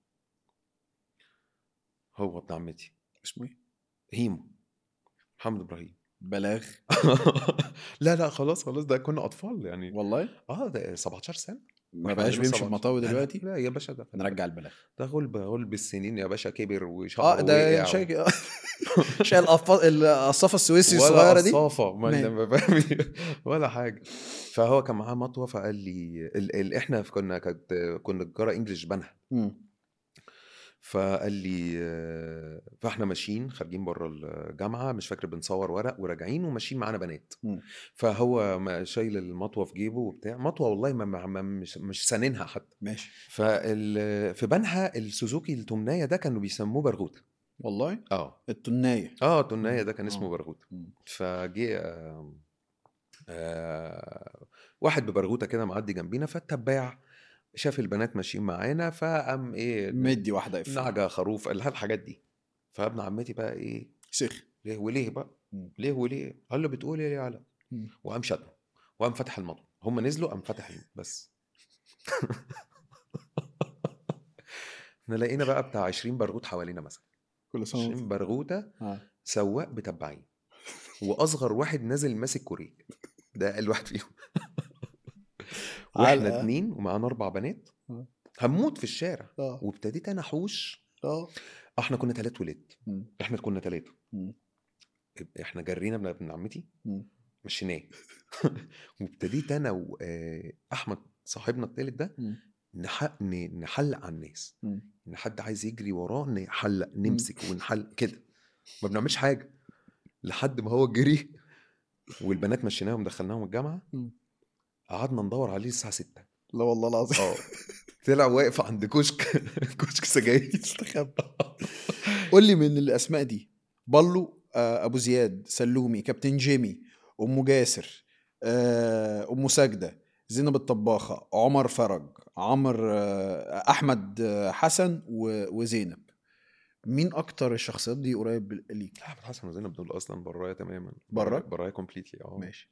هو ابن عمتي اسمه ايه هيمو محمد ابراهيم بلاغ لا لا خلاص خلاص ده كنا اطفال يعني والله اه ده 17 سنه ما وإحنا بقاش عندنا بيمشي 17. بمطاوي لا، لا، دلوقتي لا يا باشا ده نرجع البلاغ ده غلب غلب السنين يا باشا كبر وشعره اه ده وقع. شايل شايل القف- القصافه السويسي ولا الصغيره دي قصافه ما ماشي. ما فاهم ولا حاجه فهو كان معاه مطوه فقال لي ال... ال... احنا كنا كانت كنا تجاره انجلش بنها مم. فقال لي آه، فاحنا ماشيين خارجين بره الجامعه مش فاكر بنصور ورق وراجعين وماشيين معانا بنات مم. فهو ما- شايل المطوه في جيبه وبتاع مطوه والله ما ما ما- مش مش سننها حتى ماشي فال في بنها السوزوكي التمنايه ده كانوا بيسموه برغوته والله اه التنايه اه تمنايه ده كان آه. اسمه برغوته مم. فجه آه، آه، واحد ببرغوته كده معدي جنبينا فالتباع شاف البنات ماشيين معانا فقام ايه مدي واحده اف نعجه خروف ال- الحاجات دي فابن عمتي بقى ايه سخ ليه وليه بقى مم. ليه وليه قال له بتقول ايه يا علا مم. وقام شتمه وقام فتح الموضوع هم نزلوا قام فتح الم- بس احنا لقينا بقى بتاع 20 برغوت حوالينا مثلا كل سنه 20 وانت- برغوته آه. سواق بتبعين واصغر واحد نازل ماسك كوريك ده اقل واحد فيهم واحنا علقة. اتنين ومعانا اربع بنات آه. هنموت في الشارع اه وابتديت انا احوش اه احنا كنا ثلاث ولاد مم. احنا كنا ثلاثه مم. احنا جرينا ابن ابن عمتي مم. مشيناه وابتديت انا واحمد صاحبنا الثالث ده مم. نح... ن- نحلق على الناس مم. ان حد عايز يجري وراه نحلق نمسك ونحلق كده ما بنعملش حاجه لحد ما هو جري والبنات مشيناهم دخلناهم الجامعه مم. قعدنا ندور عليه الساعه 6 لا والله العظيم اه طلع واقف عند كشك كشك سجاير استخبى قول لي من الاسماء دي بالو آه، ابو زياد سلومي كابتن جيمي ام جاسر آه، ام ساجده زينب الطباخه عمر فرج عمر آه، احمد آه، حسن و- وزينب مين اكتر الشخصيات دي قريب ليك لا احمد حسن وزينب دول اصلا برايا تماما براك؟ برايا كومبليتلي اه ماشي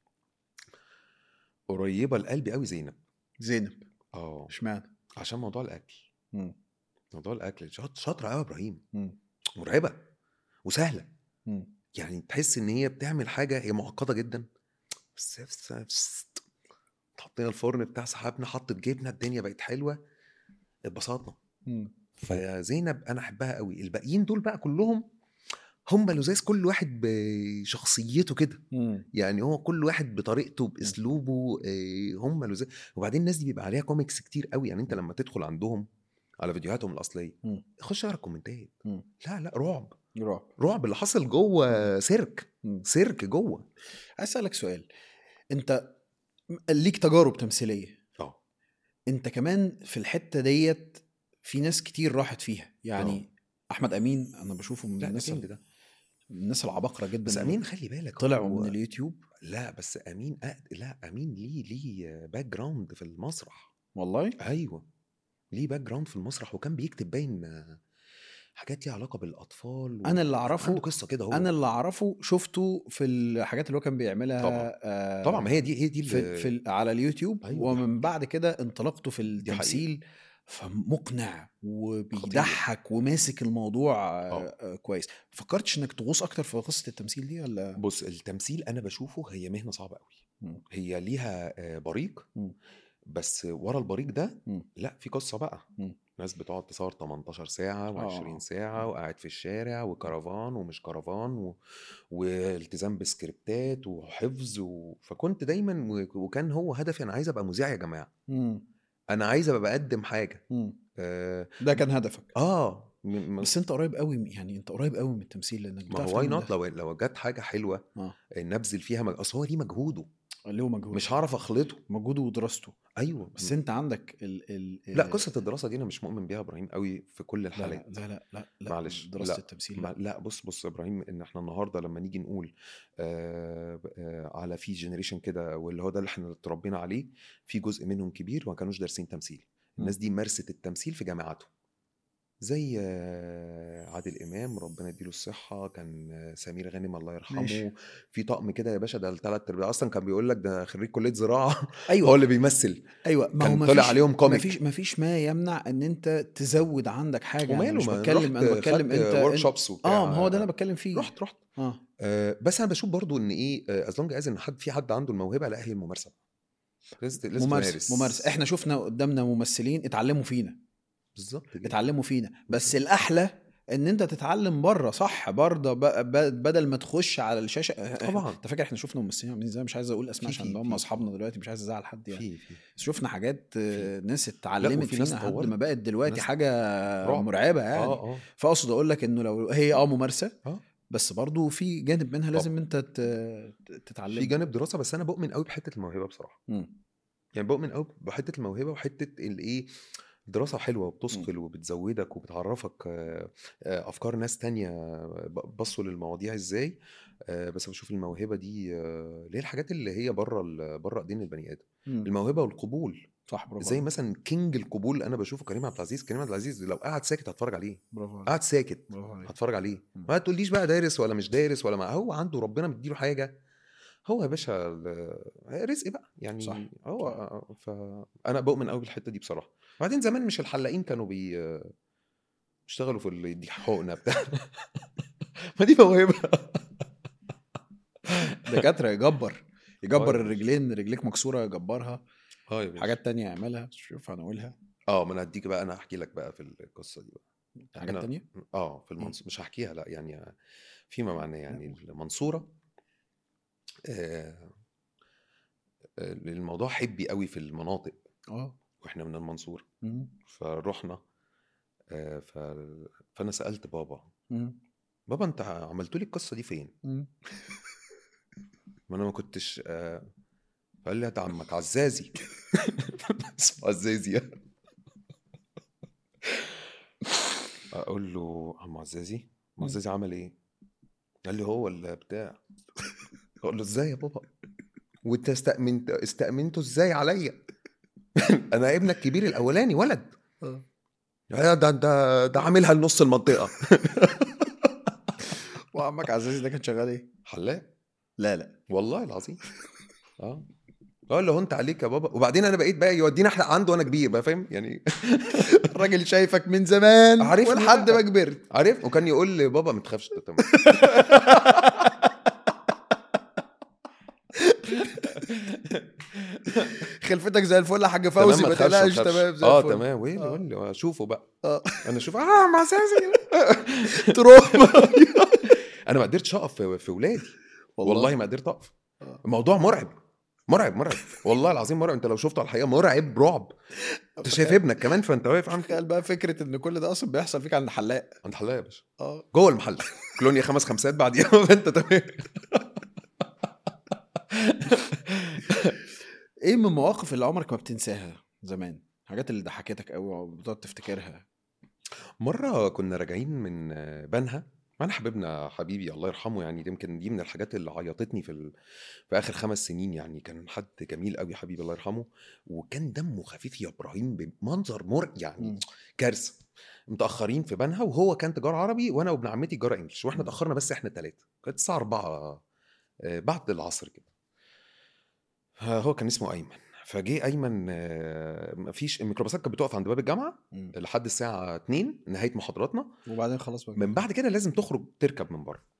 قريبه لقلبي قوي زينب زينب اه اشمعنى عشان موضوع الاكل مم. موضوع الاكل شاط- شاطره قوي يا ابراهيم مم. مرعبه وسهله مم. يعني تحس ان هي بتعمل حاجه هي معقده جدا بس بس- بس- حطينا الفرن بتاع سحبنا حطت جبنه الدنيا بقت حلوه اتبسطنا مم. فزينب انا احبها قوي الباقيين دول بقى كلهم هم لزاز كل واحد بشخصيته كده مم. يعني هو كل واحد بطريقته باسلوبه آه، هم لزاز وبعدين الناس دي بيبقى عليها كوميكس كتير قوي يعني انت لما تدخل عندهم على فيديوهاتهم الاصليه مم. خش اقرا الكومنتات مم. لا لا رعب رعب رعب اللي حصل جوه سيرك مم. سيرك جوه عايز اسالك سؤال انت ليك تجارب تمثيليه اه انت كمان في الحته ديت في ناس كتير راحت فيها يعني احمد امين انا بشوفه من لا الناس أكيد ال- ده من الناس العباقره جدا بس امين خلي بالك طلعوا هو- من اليوتيوب لا بس امين أقد... لا امين ليه ليه باك جراوند في المسرح والله ايوه ليه باك جراوند في المسرح وكان بيكتب باين آه، حاجات ليها علاقه بالاطفال و... انا اللي اعرفه عنده قصه كده هو انا اللي اعرفه شفته في الحاجات اللي هو كان بيعملها طبعاً. آه طبعا ما هي دي هي دي في, اللي- في ال- على اليوتيوب أيوة، دي ومن بعد كده انطلقته في حقيقة. التمثيل فمقنع وبيضحك وماسك الموضوع آه، آه. آه، كويس فكرتش انك تغوص اكتر في قصه التمثيل دي ولا بص التمثيل انا بشوفه هي مهنه صعبه قوي مم. هي ليها آه، بريق مم. بس ورا البريق ده مم. لا في قصه بقى مم. ناس بتقعد تصور 18 ساعة و20 آه. ساعة وقاعد في الشارع وكرفان ومش كرفان و... والتزام بسكريبتات وحفظ و... فكنت دايما و... وكان هو هدفي انا عايز ابقى مذيع يا جماعة مم. انا عايز ابقى بقدم حاجة مم. اه, ده كان هدفك آه. م... م... بس انت قريب قوي يعني انت قريب قوي من التمثيل لانك ما بتعرف هو واي تعمل نوت ده. لو لو جت حاجة حلوة اه نبذل فيها مج... اصل هو ليه مجهوده اللي هو مجهود مش هعرف اخلطه مجهوده ودراسته ايوه بس انت عندك ال ال لا قصة الدراسة دي انا مش مؤمن بيها يا ابراهيم قوي في كل لا الحالات لا لا لا, لا معلش، دراسه لا، التمثيل ما لا. لا بص بص يا ابراهيم ان احنا النهارده لما نيجي نقول آه آه على في جنريشن كده واللي هو ده اللي احنا اتربينا عليه في جزء منهم كبير ما كانوش دارسين تمثيل الناس دي مارست التمثيل في جامعاتهم زي آه، عادل امام ربنا يديله الصحه كان آه، سمير غانم الله يرحمه ماشي. في طقم كده يا باشا ده الثلاث ارباع اصلا كان بيقول لك ده خريج كليه زراعه ايوه هو اللي بيمثل ايوه ما هو كان ما طلع فيش عليهم ما كوميك فيش ما فيش ما يمنع ان انت تزود عندك حاجه وماله انا مش ما بتكلم انا بتكلم انت ورك انت- شوبس وبتاع اه ما هو ده انا بتكلم فيه رحت رحت اه آه، بس انا بشوف برضو ان ايه از لونج از ان حد في حد عنده الموهبه لا هي الممارسه لازم لازم ممارسه تمارس. ممارسه احنا شفنا قدامنا ممثلين اتعلموا فينا بالظبط كده. اتعلموا فينا بس الاحلى ان انت تتعلم بره صح برضه ب- ب- بدل ما تخش على الشاشه طبعا. انت فاكر احنا شفنا ممثلين عاملين ازاي مش عايز اقول اسماء في- عشان في- هم في- اصحابنا دلوقتي مش عايز ازعل حد يعني في في بس شفنا حاجات آه، ناس اتعلمت وفي ناس فينا لحد طورت. ما بقت دلوقتي ناس- حاجه رعب. مرعبه يعني اه اه فاقصد اقول لك انه لو هي اه ممارسه اه بس برضو في جانب منها لازم طبعا. انت ت- تتعلم في جانب دراسه بس انا بؤمن قوي بحته الموهبه بصراحه مم. يعني بؤمن قوي بحته الموهبه وحته الايه دراسة حلوة وبتثقل وبتزودك وبتعرفك آه، آه، أفكار ناس تانية ب- بصوا للمواضيع إزاي آه، بس بشوف الموهبة دي آه، اللي هي الحاجات اللي هي بره ال- بره إيدين البني آدم مم. الموهبة والقبول صح برافو زي عليك. مثلا كينج القبول انا بشوفه كريم عبد العزيز كريم عبد العزيز لو قعد ساكت هتفرج عليه برافو عليك. قعد ساكت برافو عليك هتفرج عليه مم. ما تقوليش بقى دارس ولا مش دارس ولا ما هو عنده ربنا مديله حاجه هو يا باشا ال- رزق بقى يعني صح. هو فانا بؤمن قوي بالحته دي بصراحه وبعدين زمان مش الحلاقين كانوا بي بيشتغلوا في اللي يدي حقنه بتاع ما دي موهبه دكاتره يجبر يجبر آه. الرجلين رجليك مكسوره يجبرها اه يا باشا. حاجات تانية يعملها شوف هنقولها اه ما انا هديك بقى انا هحكي لك بقى في القصه دي بقى حاجات أنا- تانية اه في المنصورة مش هحكيها لا يعني فيما معناه يعني المنصورة آه آه، الموضوع حبي قوي في المناطق اه واحنا من المنصورة مم. فرحنا آه ف... فانا سألت بابا مم. بابا انت عملتوا لي القصة دي فين؟ مم. ما انا ما كنتش آه فقال لي ده عمك عزازي اسمه عزازي اقول له عم عزازي عم عزازي عمل ايه قال لي هو اللي بتاع اقول له ازاي يا بابا وانت استأمنت استأمنته ازاي عليا انا ابنك الكبير الاولاني ولد آه. يا ده ده ده عاملها لنص المنطقه وعمك عزازي ده كان شغال ايه؟ حلاق لا لا والله العظيم اه اقول له انت عليك يا بابا وبعدين انا بقيت بقى يودينا احلق عنده وانا كبير بقى فاهم يعني الراجل شايفك من زمان عارفني ولحد بقى. ما كبرت عارف وكان يقول لي بابا ما تخافش ده تمام خلفتك زي الفل يا حاج فوزي تمام، ما تخافش، تقلقش تخافش. تمام زي اه الفل تمام وين آه. يقول لي اشوفه بقى اه انا اشوف اه مع سازي تروما انا ما قدرتش اقف في- في ولادي والله. والله ما قدرت اقف آه. الموضوع مرعب مرعب مرعب والله العظيم مرعب انت لو شفته على الحقيقه مرعب رعب انت شايف ابنك كمان فانت واقف عامل كده تخيل بقى فكره ان كل ده اصلا بيحصل فيك عند الحلاق عند حلاق يا باشا اه جوه المحل كلونيا خمس خمسات بعديها فانت تمام ايه من المواقف اللي عمرك ما بتنساها زمان الحاجات اللي ضحكتك قوي وبتقعد تفتكرها مره كنا راجعين من بنها انا حبيبنا حبيبي الله يرحمه يعني دي يمكن دي من الحاجات اللي عيطتني في ال... في اخر خمس سنين يعني كان حد جميل قوي حبيبي الله يرحمه وكان دمه خفيف يا ابراهيم بمنظر مرعب يعني مم. كارثه متاخرين في بنها وهو كان تجاره عربي وانا وابن عمتي تجاره انجلش واحنا اتاخرنا بس احنا الثلاثه كانت الساعه 4 آه، بعد العصر كده آه، هو كان اسمه ايمن فجه ايمن آه، مفيش الميكروباصات كانت بتقف عند باب الجامعه مم. لحد الساعه 2 نهايه محاضراتنا وبعدين خلاص بقى من بعد كده لازم تخرج تركب من بره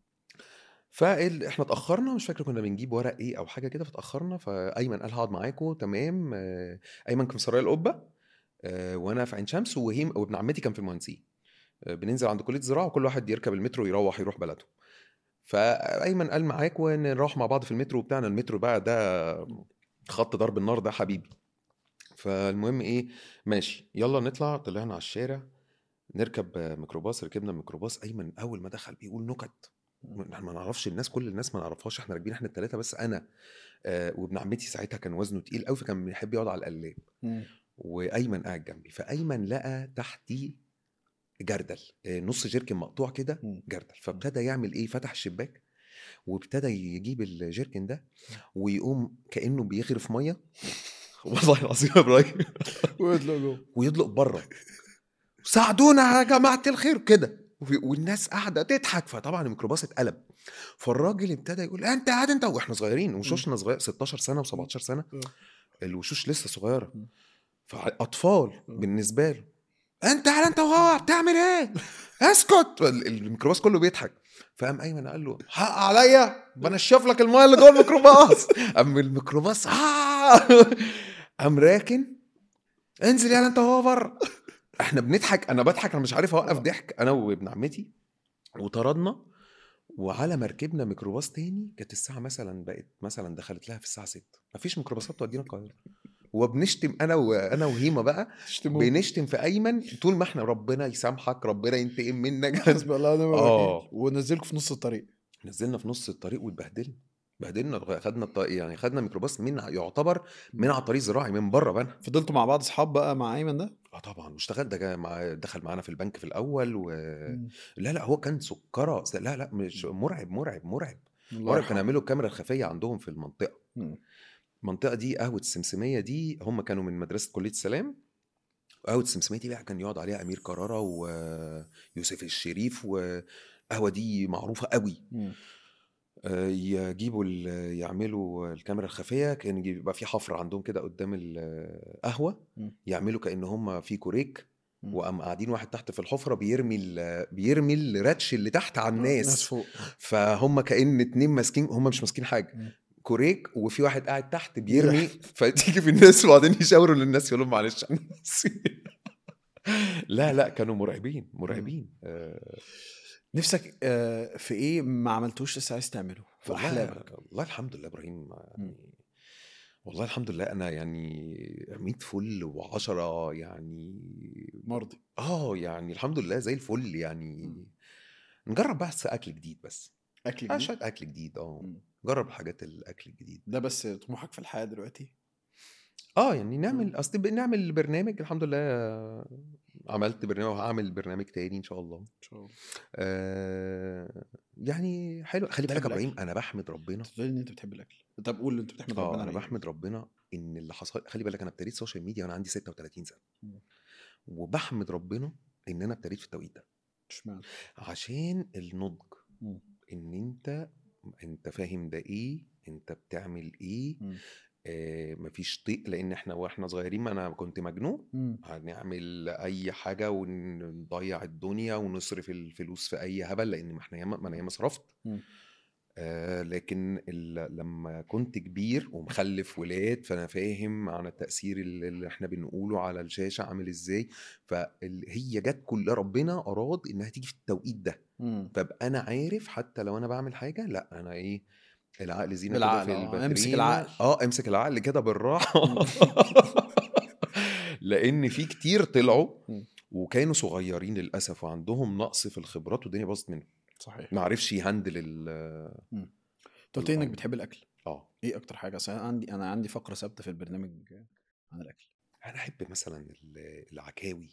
فاحنا اتاخرنا مش فاكر كنا بنجيب ورق ايه او حاجه كده فاتاخرنا فايمن قال هقعد معاكم تمام آه، ايمن كان في سرايا القبه آه، وانا في عين شمس وهيم وابن عمتي كان في المهندسين آه، بننزل عند كليه الزراعه وكل واحد يركب المترو يروح يروح بلده فايمن قال معاك ونروح مع بعض في المترو بتاعنا المترو بقى ده خط ضرب النار ده حبيبي فالمهم ايه ماشي يلا نطلع طلعنا على الشارع نركب ميكروباص ركبنا الميكروباص ايمن اول ما دخل بيقول نكت احنا ما نعرفش الناس كل الناس ما نعرفهاش احنا راكبين احنا الثلاثه بس انا آه وابن عمتي ساعتها كان وزنه تقيل قوي فكان بيحب يقعد على القلاب مم. وايمن قاعد جنبي فايمن لقى تحتي جردل آه، نص جيركن مقطوع كده مم. جردل فابتدى يعمل ايه فتح الشباك وابتدى يجيب الجيركن ده ويقوم كانه بيغرف ميه والله العظيم يا ابراهيم ويطلع جوه ويطلق بره ساعدونا يا جماعه الخير كده وفي- والناس قاعده تضحك فطبعا الميكروباص اتقلب فالراجل ابتدى يقول انت قاعد انت واحنا صغيرين وشوشنا صغير 16 سنه و17 سنه م. الوشوش لسه صغيره م. فاطفال م. بالنسبه له انت قاعد انت وهو بتعمل ايه؟ اسكت ال- الميكروباص كله بيضحك فقام ايمن قال له حق عليا بنشف لك المايه اللي جوه الميكروباص قام الميكروباص آه. قام راكن انزل يلا انت وهو بره احنا بنضحك انا بضحك انا مش عارف اوقف ضحك انا وابن عمتي وطردنا وعلى ما ركبنا ميكروباص تاني كانت الساعه مثلا بقت مثلا دخلت لها في الساعه 6 مفيش ميكروباصات تودينا القاهره وبنشتم انا وانا وهيما بقى تشتموه بنشتم في ايمن طول ما احنا ربنا يسامحك ربنا ينتقم منك حسبي الله ونعم آه. الوكيل ونزلكم في نص الطريق نزلنا في نص الطريق واتبهدلنا بهدلنا خدنا الطريق يعني خدنا ميكروباص من يعتبر من على الطريق الزراعي من بره بنها فضلتوا مع بعض اصحاب بقى مع ايمن ده اه طبعا واشتغل ده جا مع دخل معانا في البنك في الاول و... لا لا هو كان سكره لا لا مش مرعب مرعب مرعب الله مرعب كان يرحمه. يعملوا الكاميرا الخفيه عندهم في المنطقه مم. المنطقه دي قهوه السمسميه دي هم كانوا من مدرسه كليه السلام قهوه السمسميه دي بقى كان يقعد عليها امير كرارة ويوسف الشريف والقهوه دي معروفه قوي مم. آه، يجيبوا ال- يعملوا الكاميرا الخفيه كان يجي- يبقى في حفره عندهم كده قدام القهوه مم. يعملوا كان هم في كوريك مم. وقام قاعدين واحد تحت في الحفره بيرمي ال- بيرمي الراتش اللي تحت على ناس الناس فوق فهم كان اتنين ماسكين هم مش ماسكين حاجه مم. كوريك وفي واحد قاعد تحت بيرمي فتيجي في الناس وبعدين يشاوروا للناس يقولوا لهم معلش أنا آسف. لا لا كانوا مرعبين مرعبين آه، نفسك آه، في ايه ما عملتوش لسه عايز تعمله في والله- احلامك والله الحمد لله ابراهيم يعني والله الحمد لله انا يعني 100 فل و10 يعني مرضي اه يعني الحمد لله زي الفل يعني نجرب بس اكل جديد بس اكل آه، جديد شويه اكل جديد اه مم. جرب حاجات الاكل الجديد ده بس طموحك في الحياه دلوقتي اه يعني مم. نعمل اصل بنعمل برنامج الحمد لله آه، عملت برنامج وهعمل برنامج تاني ان شاء الله ان شاء الله آه يعني حلو خلي بتحب بالك يا ابراهيم الأكل؟ انا بحمد ربنا تقول ان انت بتحب الاكل طب قول اللي انت بتحمد اه ربنا انا عليه بحمد ربنا ان اللي حصل خلي بالك انا ابتديت سوشيال ميديا وانا عندي 36 سنه مم. وبحمد ربنا ان انا ابتديت في التوقيت ده اشمعنى عشان النضج مم. ان انت انت فاهم ده ايه انت بتعمل ايه مم. آه مفيش طيق لان احنا واحنا صغيرين ما انا كنت مجنون مم. هنعمل اي حاجه ونضيع الدنيا ونصرف الفلوس في اي هبل لان ما احنا ياما ما انا ياما صرفت مم. آه لكن ال- لما كنت كبير ومخلف ولاد فانا فاهم عن التاثير اللي اللي احنا بنقوله على الشاشه عامل ازاي فهي جت كلها ربنا اراد انها تيجي في التوقيت ده مم. فابقى انا عارف حتى لو انا بعمل حاجه لا انا ايه العقل زينه كده بالعقل، في آه، الباترينا امسك العقل. اه امسك العقل كده بالراحه لان في كتير طلعوا مم. وكانوا صغيرين للاسف وعندهم نقص في الخبرات والدنيا باظت منهم صحيح ما عرفش يهندل ال انت قلت لي انك الأمر. بتحب الاكل اه ايه اكتر حاجه أصل انا عندي انا عندي فقره ثابته في البرنامج عن الاكل انا احب مثلا ال- العكاوي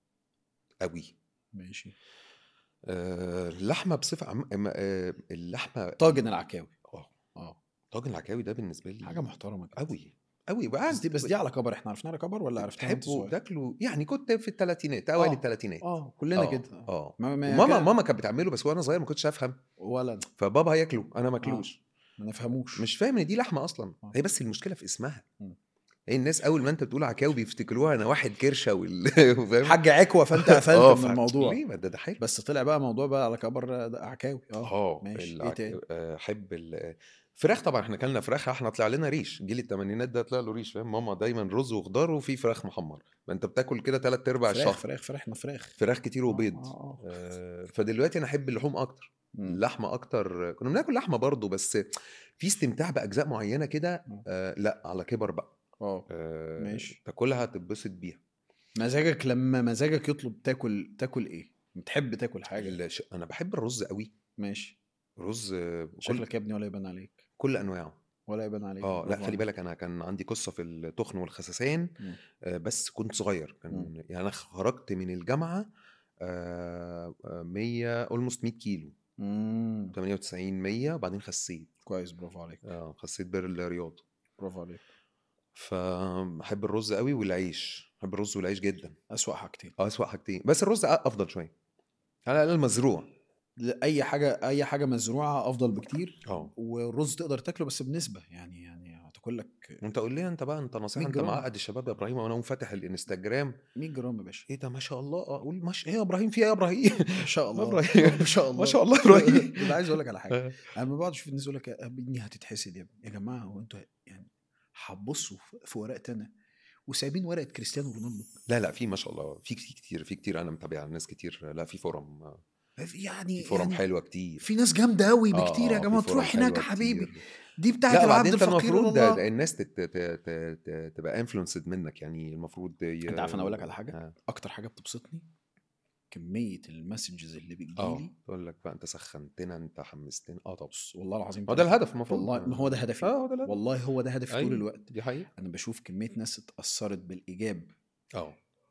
قوي ماشي آه، اللحمه بصفه عامه أما، آه، اللحمه طاجن العكاوي اه اه طاجن العكاوي ده بالنسبه لي حاجه محترمه كده قوي قوي بقى بس دي بس دي على كبر احنا عرفناها على كبر ولا عرفناها وأنت تحبوا صغير؟ تاكلوا يعني كنت في الثلاثينات اوائل آه. الثلاثينات اه كلنا آه، كده اه ما ما وماما كان- ماما كانت بتعمله بس وانا صغير ما كنتش افهم ولا أنا. فبابا هياكله انا ما اكلوش ما نفهموش مش فاهم ان دي لحمه اصلا آه. هي بس المشكله في اسمها مم. هي الناس اول ما انت بتقول عكاوي بيفتكروها انا واحد كرشه وال فاهم حاج عكوه فانت قفلت آه، من ف- الموضوع ليه ما ده ده حلو بس طلع بقى موضوع بقى على كبر ده عكاوي اه اه ماشي ايه العك- تاني آه، احب ال- فراخ طبعا احنا كلنا فراخ احنا طلع لنا ريش جيل الثمانينات ده طلع له ريش فاهم ماما دايما رز وخضار وفي فراخ محمر ما انت بتاكل كده ثلاث ارباع فراخ الشهر فراخ فراخ احنا فراخ فراخ كتير وبيض آه، آه، آه. آه، فدلوقتي انا احب اللحوم اكتر مم. اللحمه اكتر كنا بناكل لحمه برضو بس في استمتاع باجزاء معينه كده مم. آه لا على كبر بقى اه آه ماشي. تاكلها تتبسط بيها مزاجك لما مزاجك يطلب تاكل تاكل ايه بتحب تاكل حاجه الش- انا بحب الرز قوي ماشي رز آه، كل شكلك يا ابني ولا يبان عليك كل انواعه ولا يبان عليك اه لا برافو خلي عليك. بالك انا كان عندي قصه في التخن والخسسان مم. آه بس كنت صغير مم. كان يعني انا خرجت من الجامعه آه آه، 100 اولموست 100 كيلو مم. 98 100 وبعدين خسيت كويس برافو عليك اه خسيت بر الرياض برافو عليك فبحب الرز قوي والعيش بحب الرز والعيش جدا اسوأ حاجتين اه اسوأ حاجتين بس الرز افضل شويه على الاقل مزروع لا، اي حاجه اي حاجه مزروعه افضل بكتير اه والرز تقدر تاكله بس بنسبه يعني يعني هتاكل لك وانت قول لي انت بقى انت نصيحه 100 انت جرام. معقد الشباب يا ابراهيم وانا قوم فاتح الانستجرام 100 جرام يا باشا ايه ده ما شاء الله اقول ما شاء ايه يا ابراهيم في ايه يا ابراهيم ما شاء الله إبراهيم. ما شاء الله ما شاء الله ابراهيم انا عايز اقول لك على حاجه انا لما بقعد اشوف الناس يقول لك يا ابني هتتحسد يا ابني يا جماعه هو انتوا يعني هتبصوا في- في ورقه انا وسايبين ورقه كريستيانو رونالدو لا لا في ما شاء الله في في كتير في كتير انا متابع ناس كتير لا في فورم يعني في فورم يعني حلوه كتير في ناس جامده قوي آه، بكتير يا آه، في جماعه فورم تروح هناك يا حلوة حبيبي كتير. دي بتاعت لا العبد بعدين انت الفقير المفروض والله ده الناس تت- ت- ت- ت- تبقى انفلونسد منك يعني المفروض ي... انت عارف انا اقول لك على حاجه آه. اكتر حاجه بتبسطني كميه المسجز اللي بتجيلي اه تقول لك بقى انت سخنتنا انت حمستنا اه طبعا والله العظيم هو ده بجد. الهدف المفروض والله ما هو ده هدفي اه هو ده الهدف والله هو ده هدفي طول أيوة، الوقت دي حقيقه انا بشوف كميه ناس اتاثرت بالايجاب اه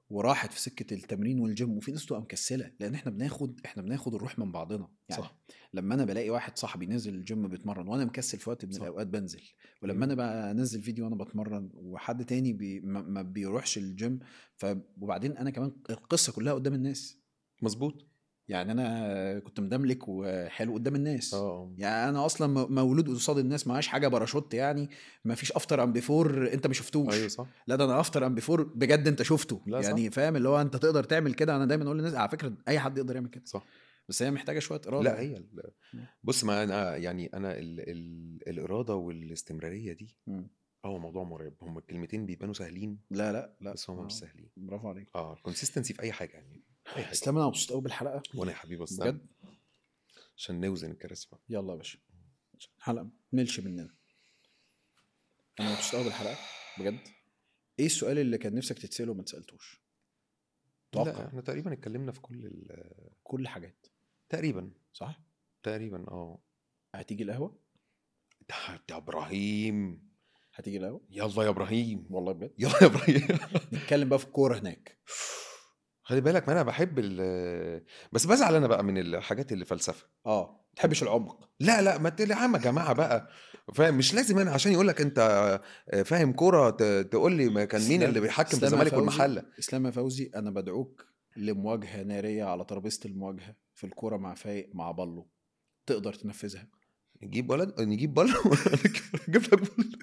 وراحت في سكه التمرين والجيم وفي ناس تبقى مكسله لان احنا بناخد احنا بناخد الروح من بعضنا يعني صح. لما انا بلاقي واحد صاحبي نزل الجيم بيتمرن وانا مكسل في وقت من الاوقات بنزل ولما انا بقى انزل فيديو وانا بتمرن وحد تاني بي ما, ما بيروحش الجيم ف وبعدين انا كمان القصه كلها قدام الناس مظبوط يعني انا كنت مدملك وحلو قدام الناس اه يعني انا اصلا م- مولود قصاد الناس معاش حاجه باراشوت يعني ما فيش افتر ام بيفور انت ما شفتوش ايوه صح لا ده انا افتر ام بيفور بجد انت شفته لا صح. يعني فاهم اللي هو انت تقدر تعمل كده انا دايما اقول للناس على فكره اي حد يقدر يعمل كده صح بس هي محتاجه شويه اراده لا هي ال- بص ما انا يعني انا ال ال الاراده والاستمراريه دي مم. هو موضوع مرعب هم الكلمتين بيبانوا سهلين لا لا لا بس هم آه. مش سهلين برافو عليك اه الكونسيستنسي في اي حاجه يعني اي حاجه اسلام انا مبسوط قوي بالحلقه وانا يا حبيبي بس بجد عشان نوزن الكاريزما يلا يا باشا حلقه ملش مننا انا مبسوط قوي بالحلقه بجد ايه السؤال اللي كان نفسك تتساله وما اتسالتوش لا توقع احنا تقريبا اتكلمنا في كل ال- كل حاجات تقريبا صح تقريبا اه هتيجي القهوه ده ده ابراهيم هتيجي القهوه يلا يا ابراهيم والله بجد يلا يا ابراهيم نتكلم بقى في الكوره هناك خلي بالك ما انا بحب ال بس بزعل انا بقى من الحاجات اللي فلسفه اه ما تحبش العمق لا لا ما تقول يا عم يا جماعه بقى فاهم مش لازم انا عشان يقول لك انت فاهم كوره ت- تقول لي ما كان مين إسلام- اللي بيحكم في إسلام الزمالك فوزي- والمحله اسلام يا فوزي انا بدعوك لمواجهه ناريه على ترابيزه المواجهه في الكوره مع فايق مع بالو تقدر تنفذها نجيب ولد نجيب بل نجيب لك بل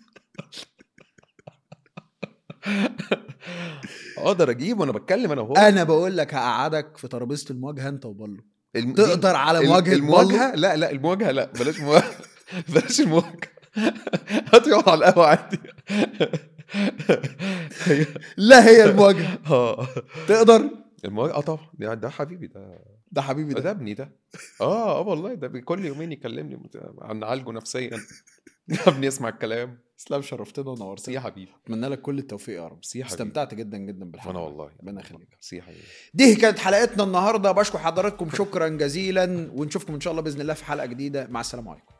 اقدر اجيب وانا بتكلم انا وهو انا بقول لك هقعدك في ترابيزه المواجهه انت وبالو الم- تقدر على ال- مواجهه المواجهه لا لا المواجهه لا بلاش مواجهه بلاش المواجهه هات يقعد على القهوه عادي هي- لا هي المواجهه اه تقدر المواجهه اه طبعا ده, ده حبيبي ده ده حبيبي ده ده ابني ده اه اه والله ده كل يومين يكلمني مت- عن نعالجه نفسيا يا ابني اسمع الكلام اسلام شرفتنا ونورتنا يا حبيبي اتمنى لك كل التوفيق يا رب ميرسي يا حبيبي. استمتعت جدا جدا بالحلقه وانا والله ربنا يخليك ميرسي يا حبيبي دي كانت حلقتنا النهارده بشكر حضراتكم شكرا جزيلا ونشوفكم ان شاء الله باذن الله في حلقه جديده مع السلامه عليكم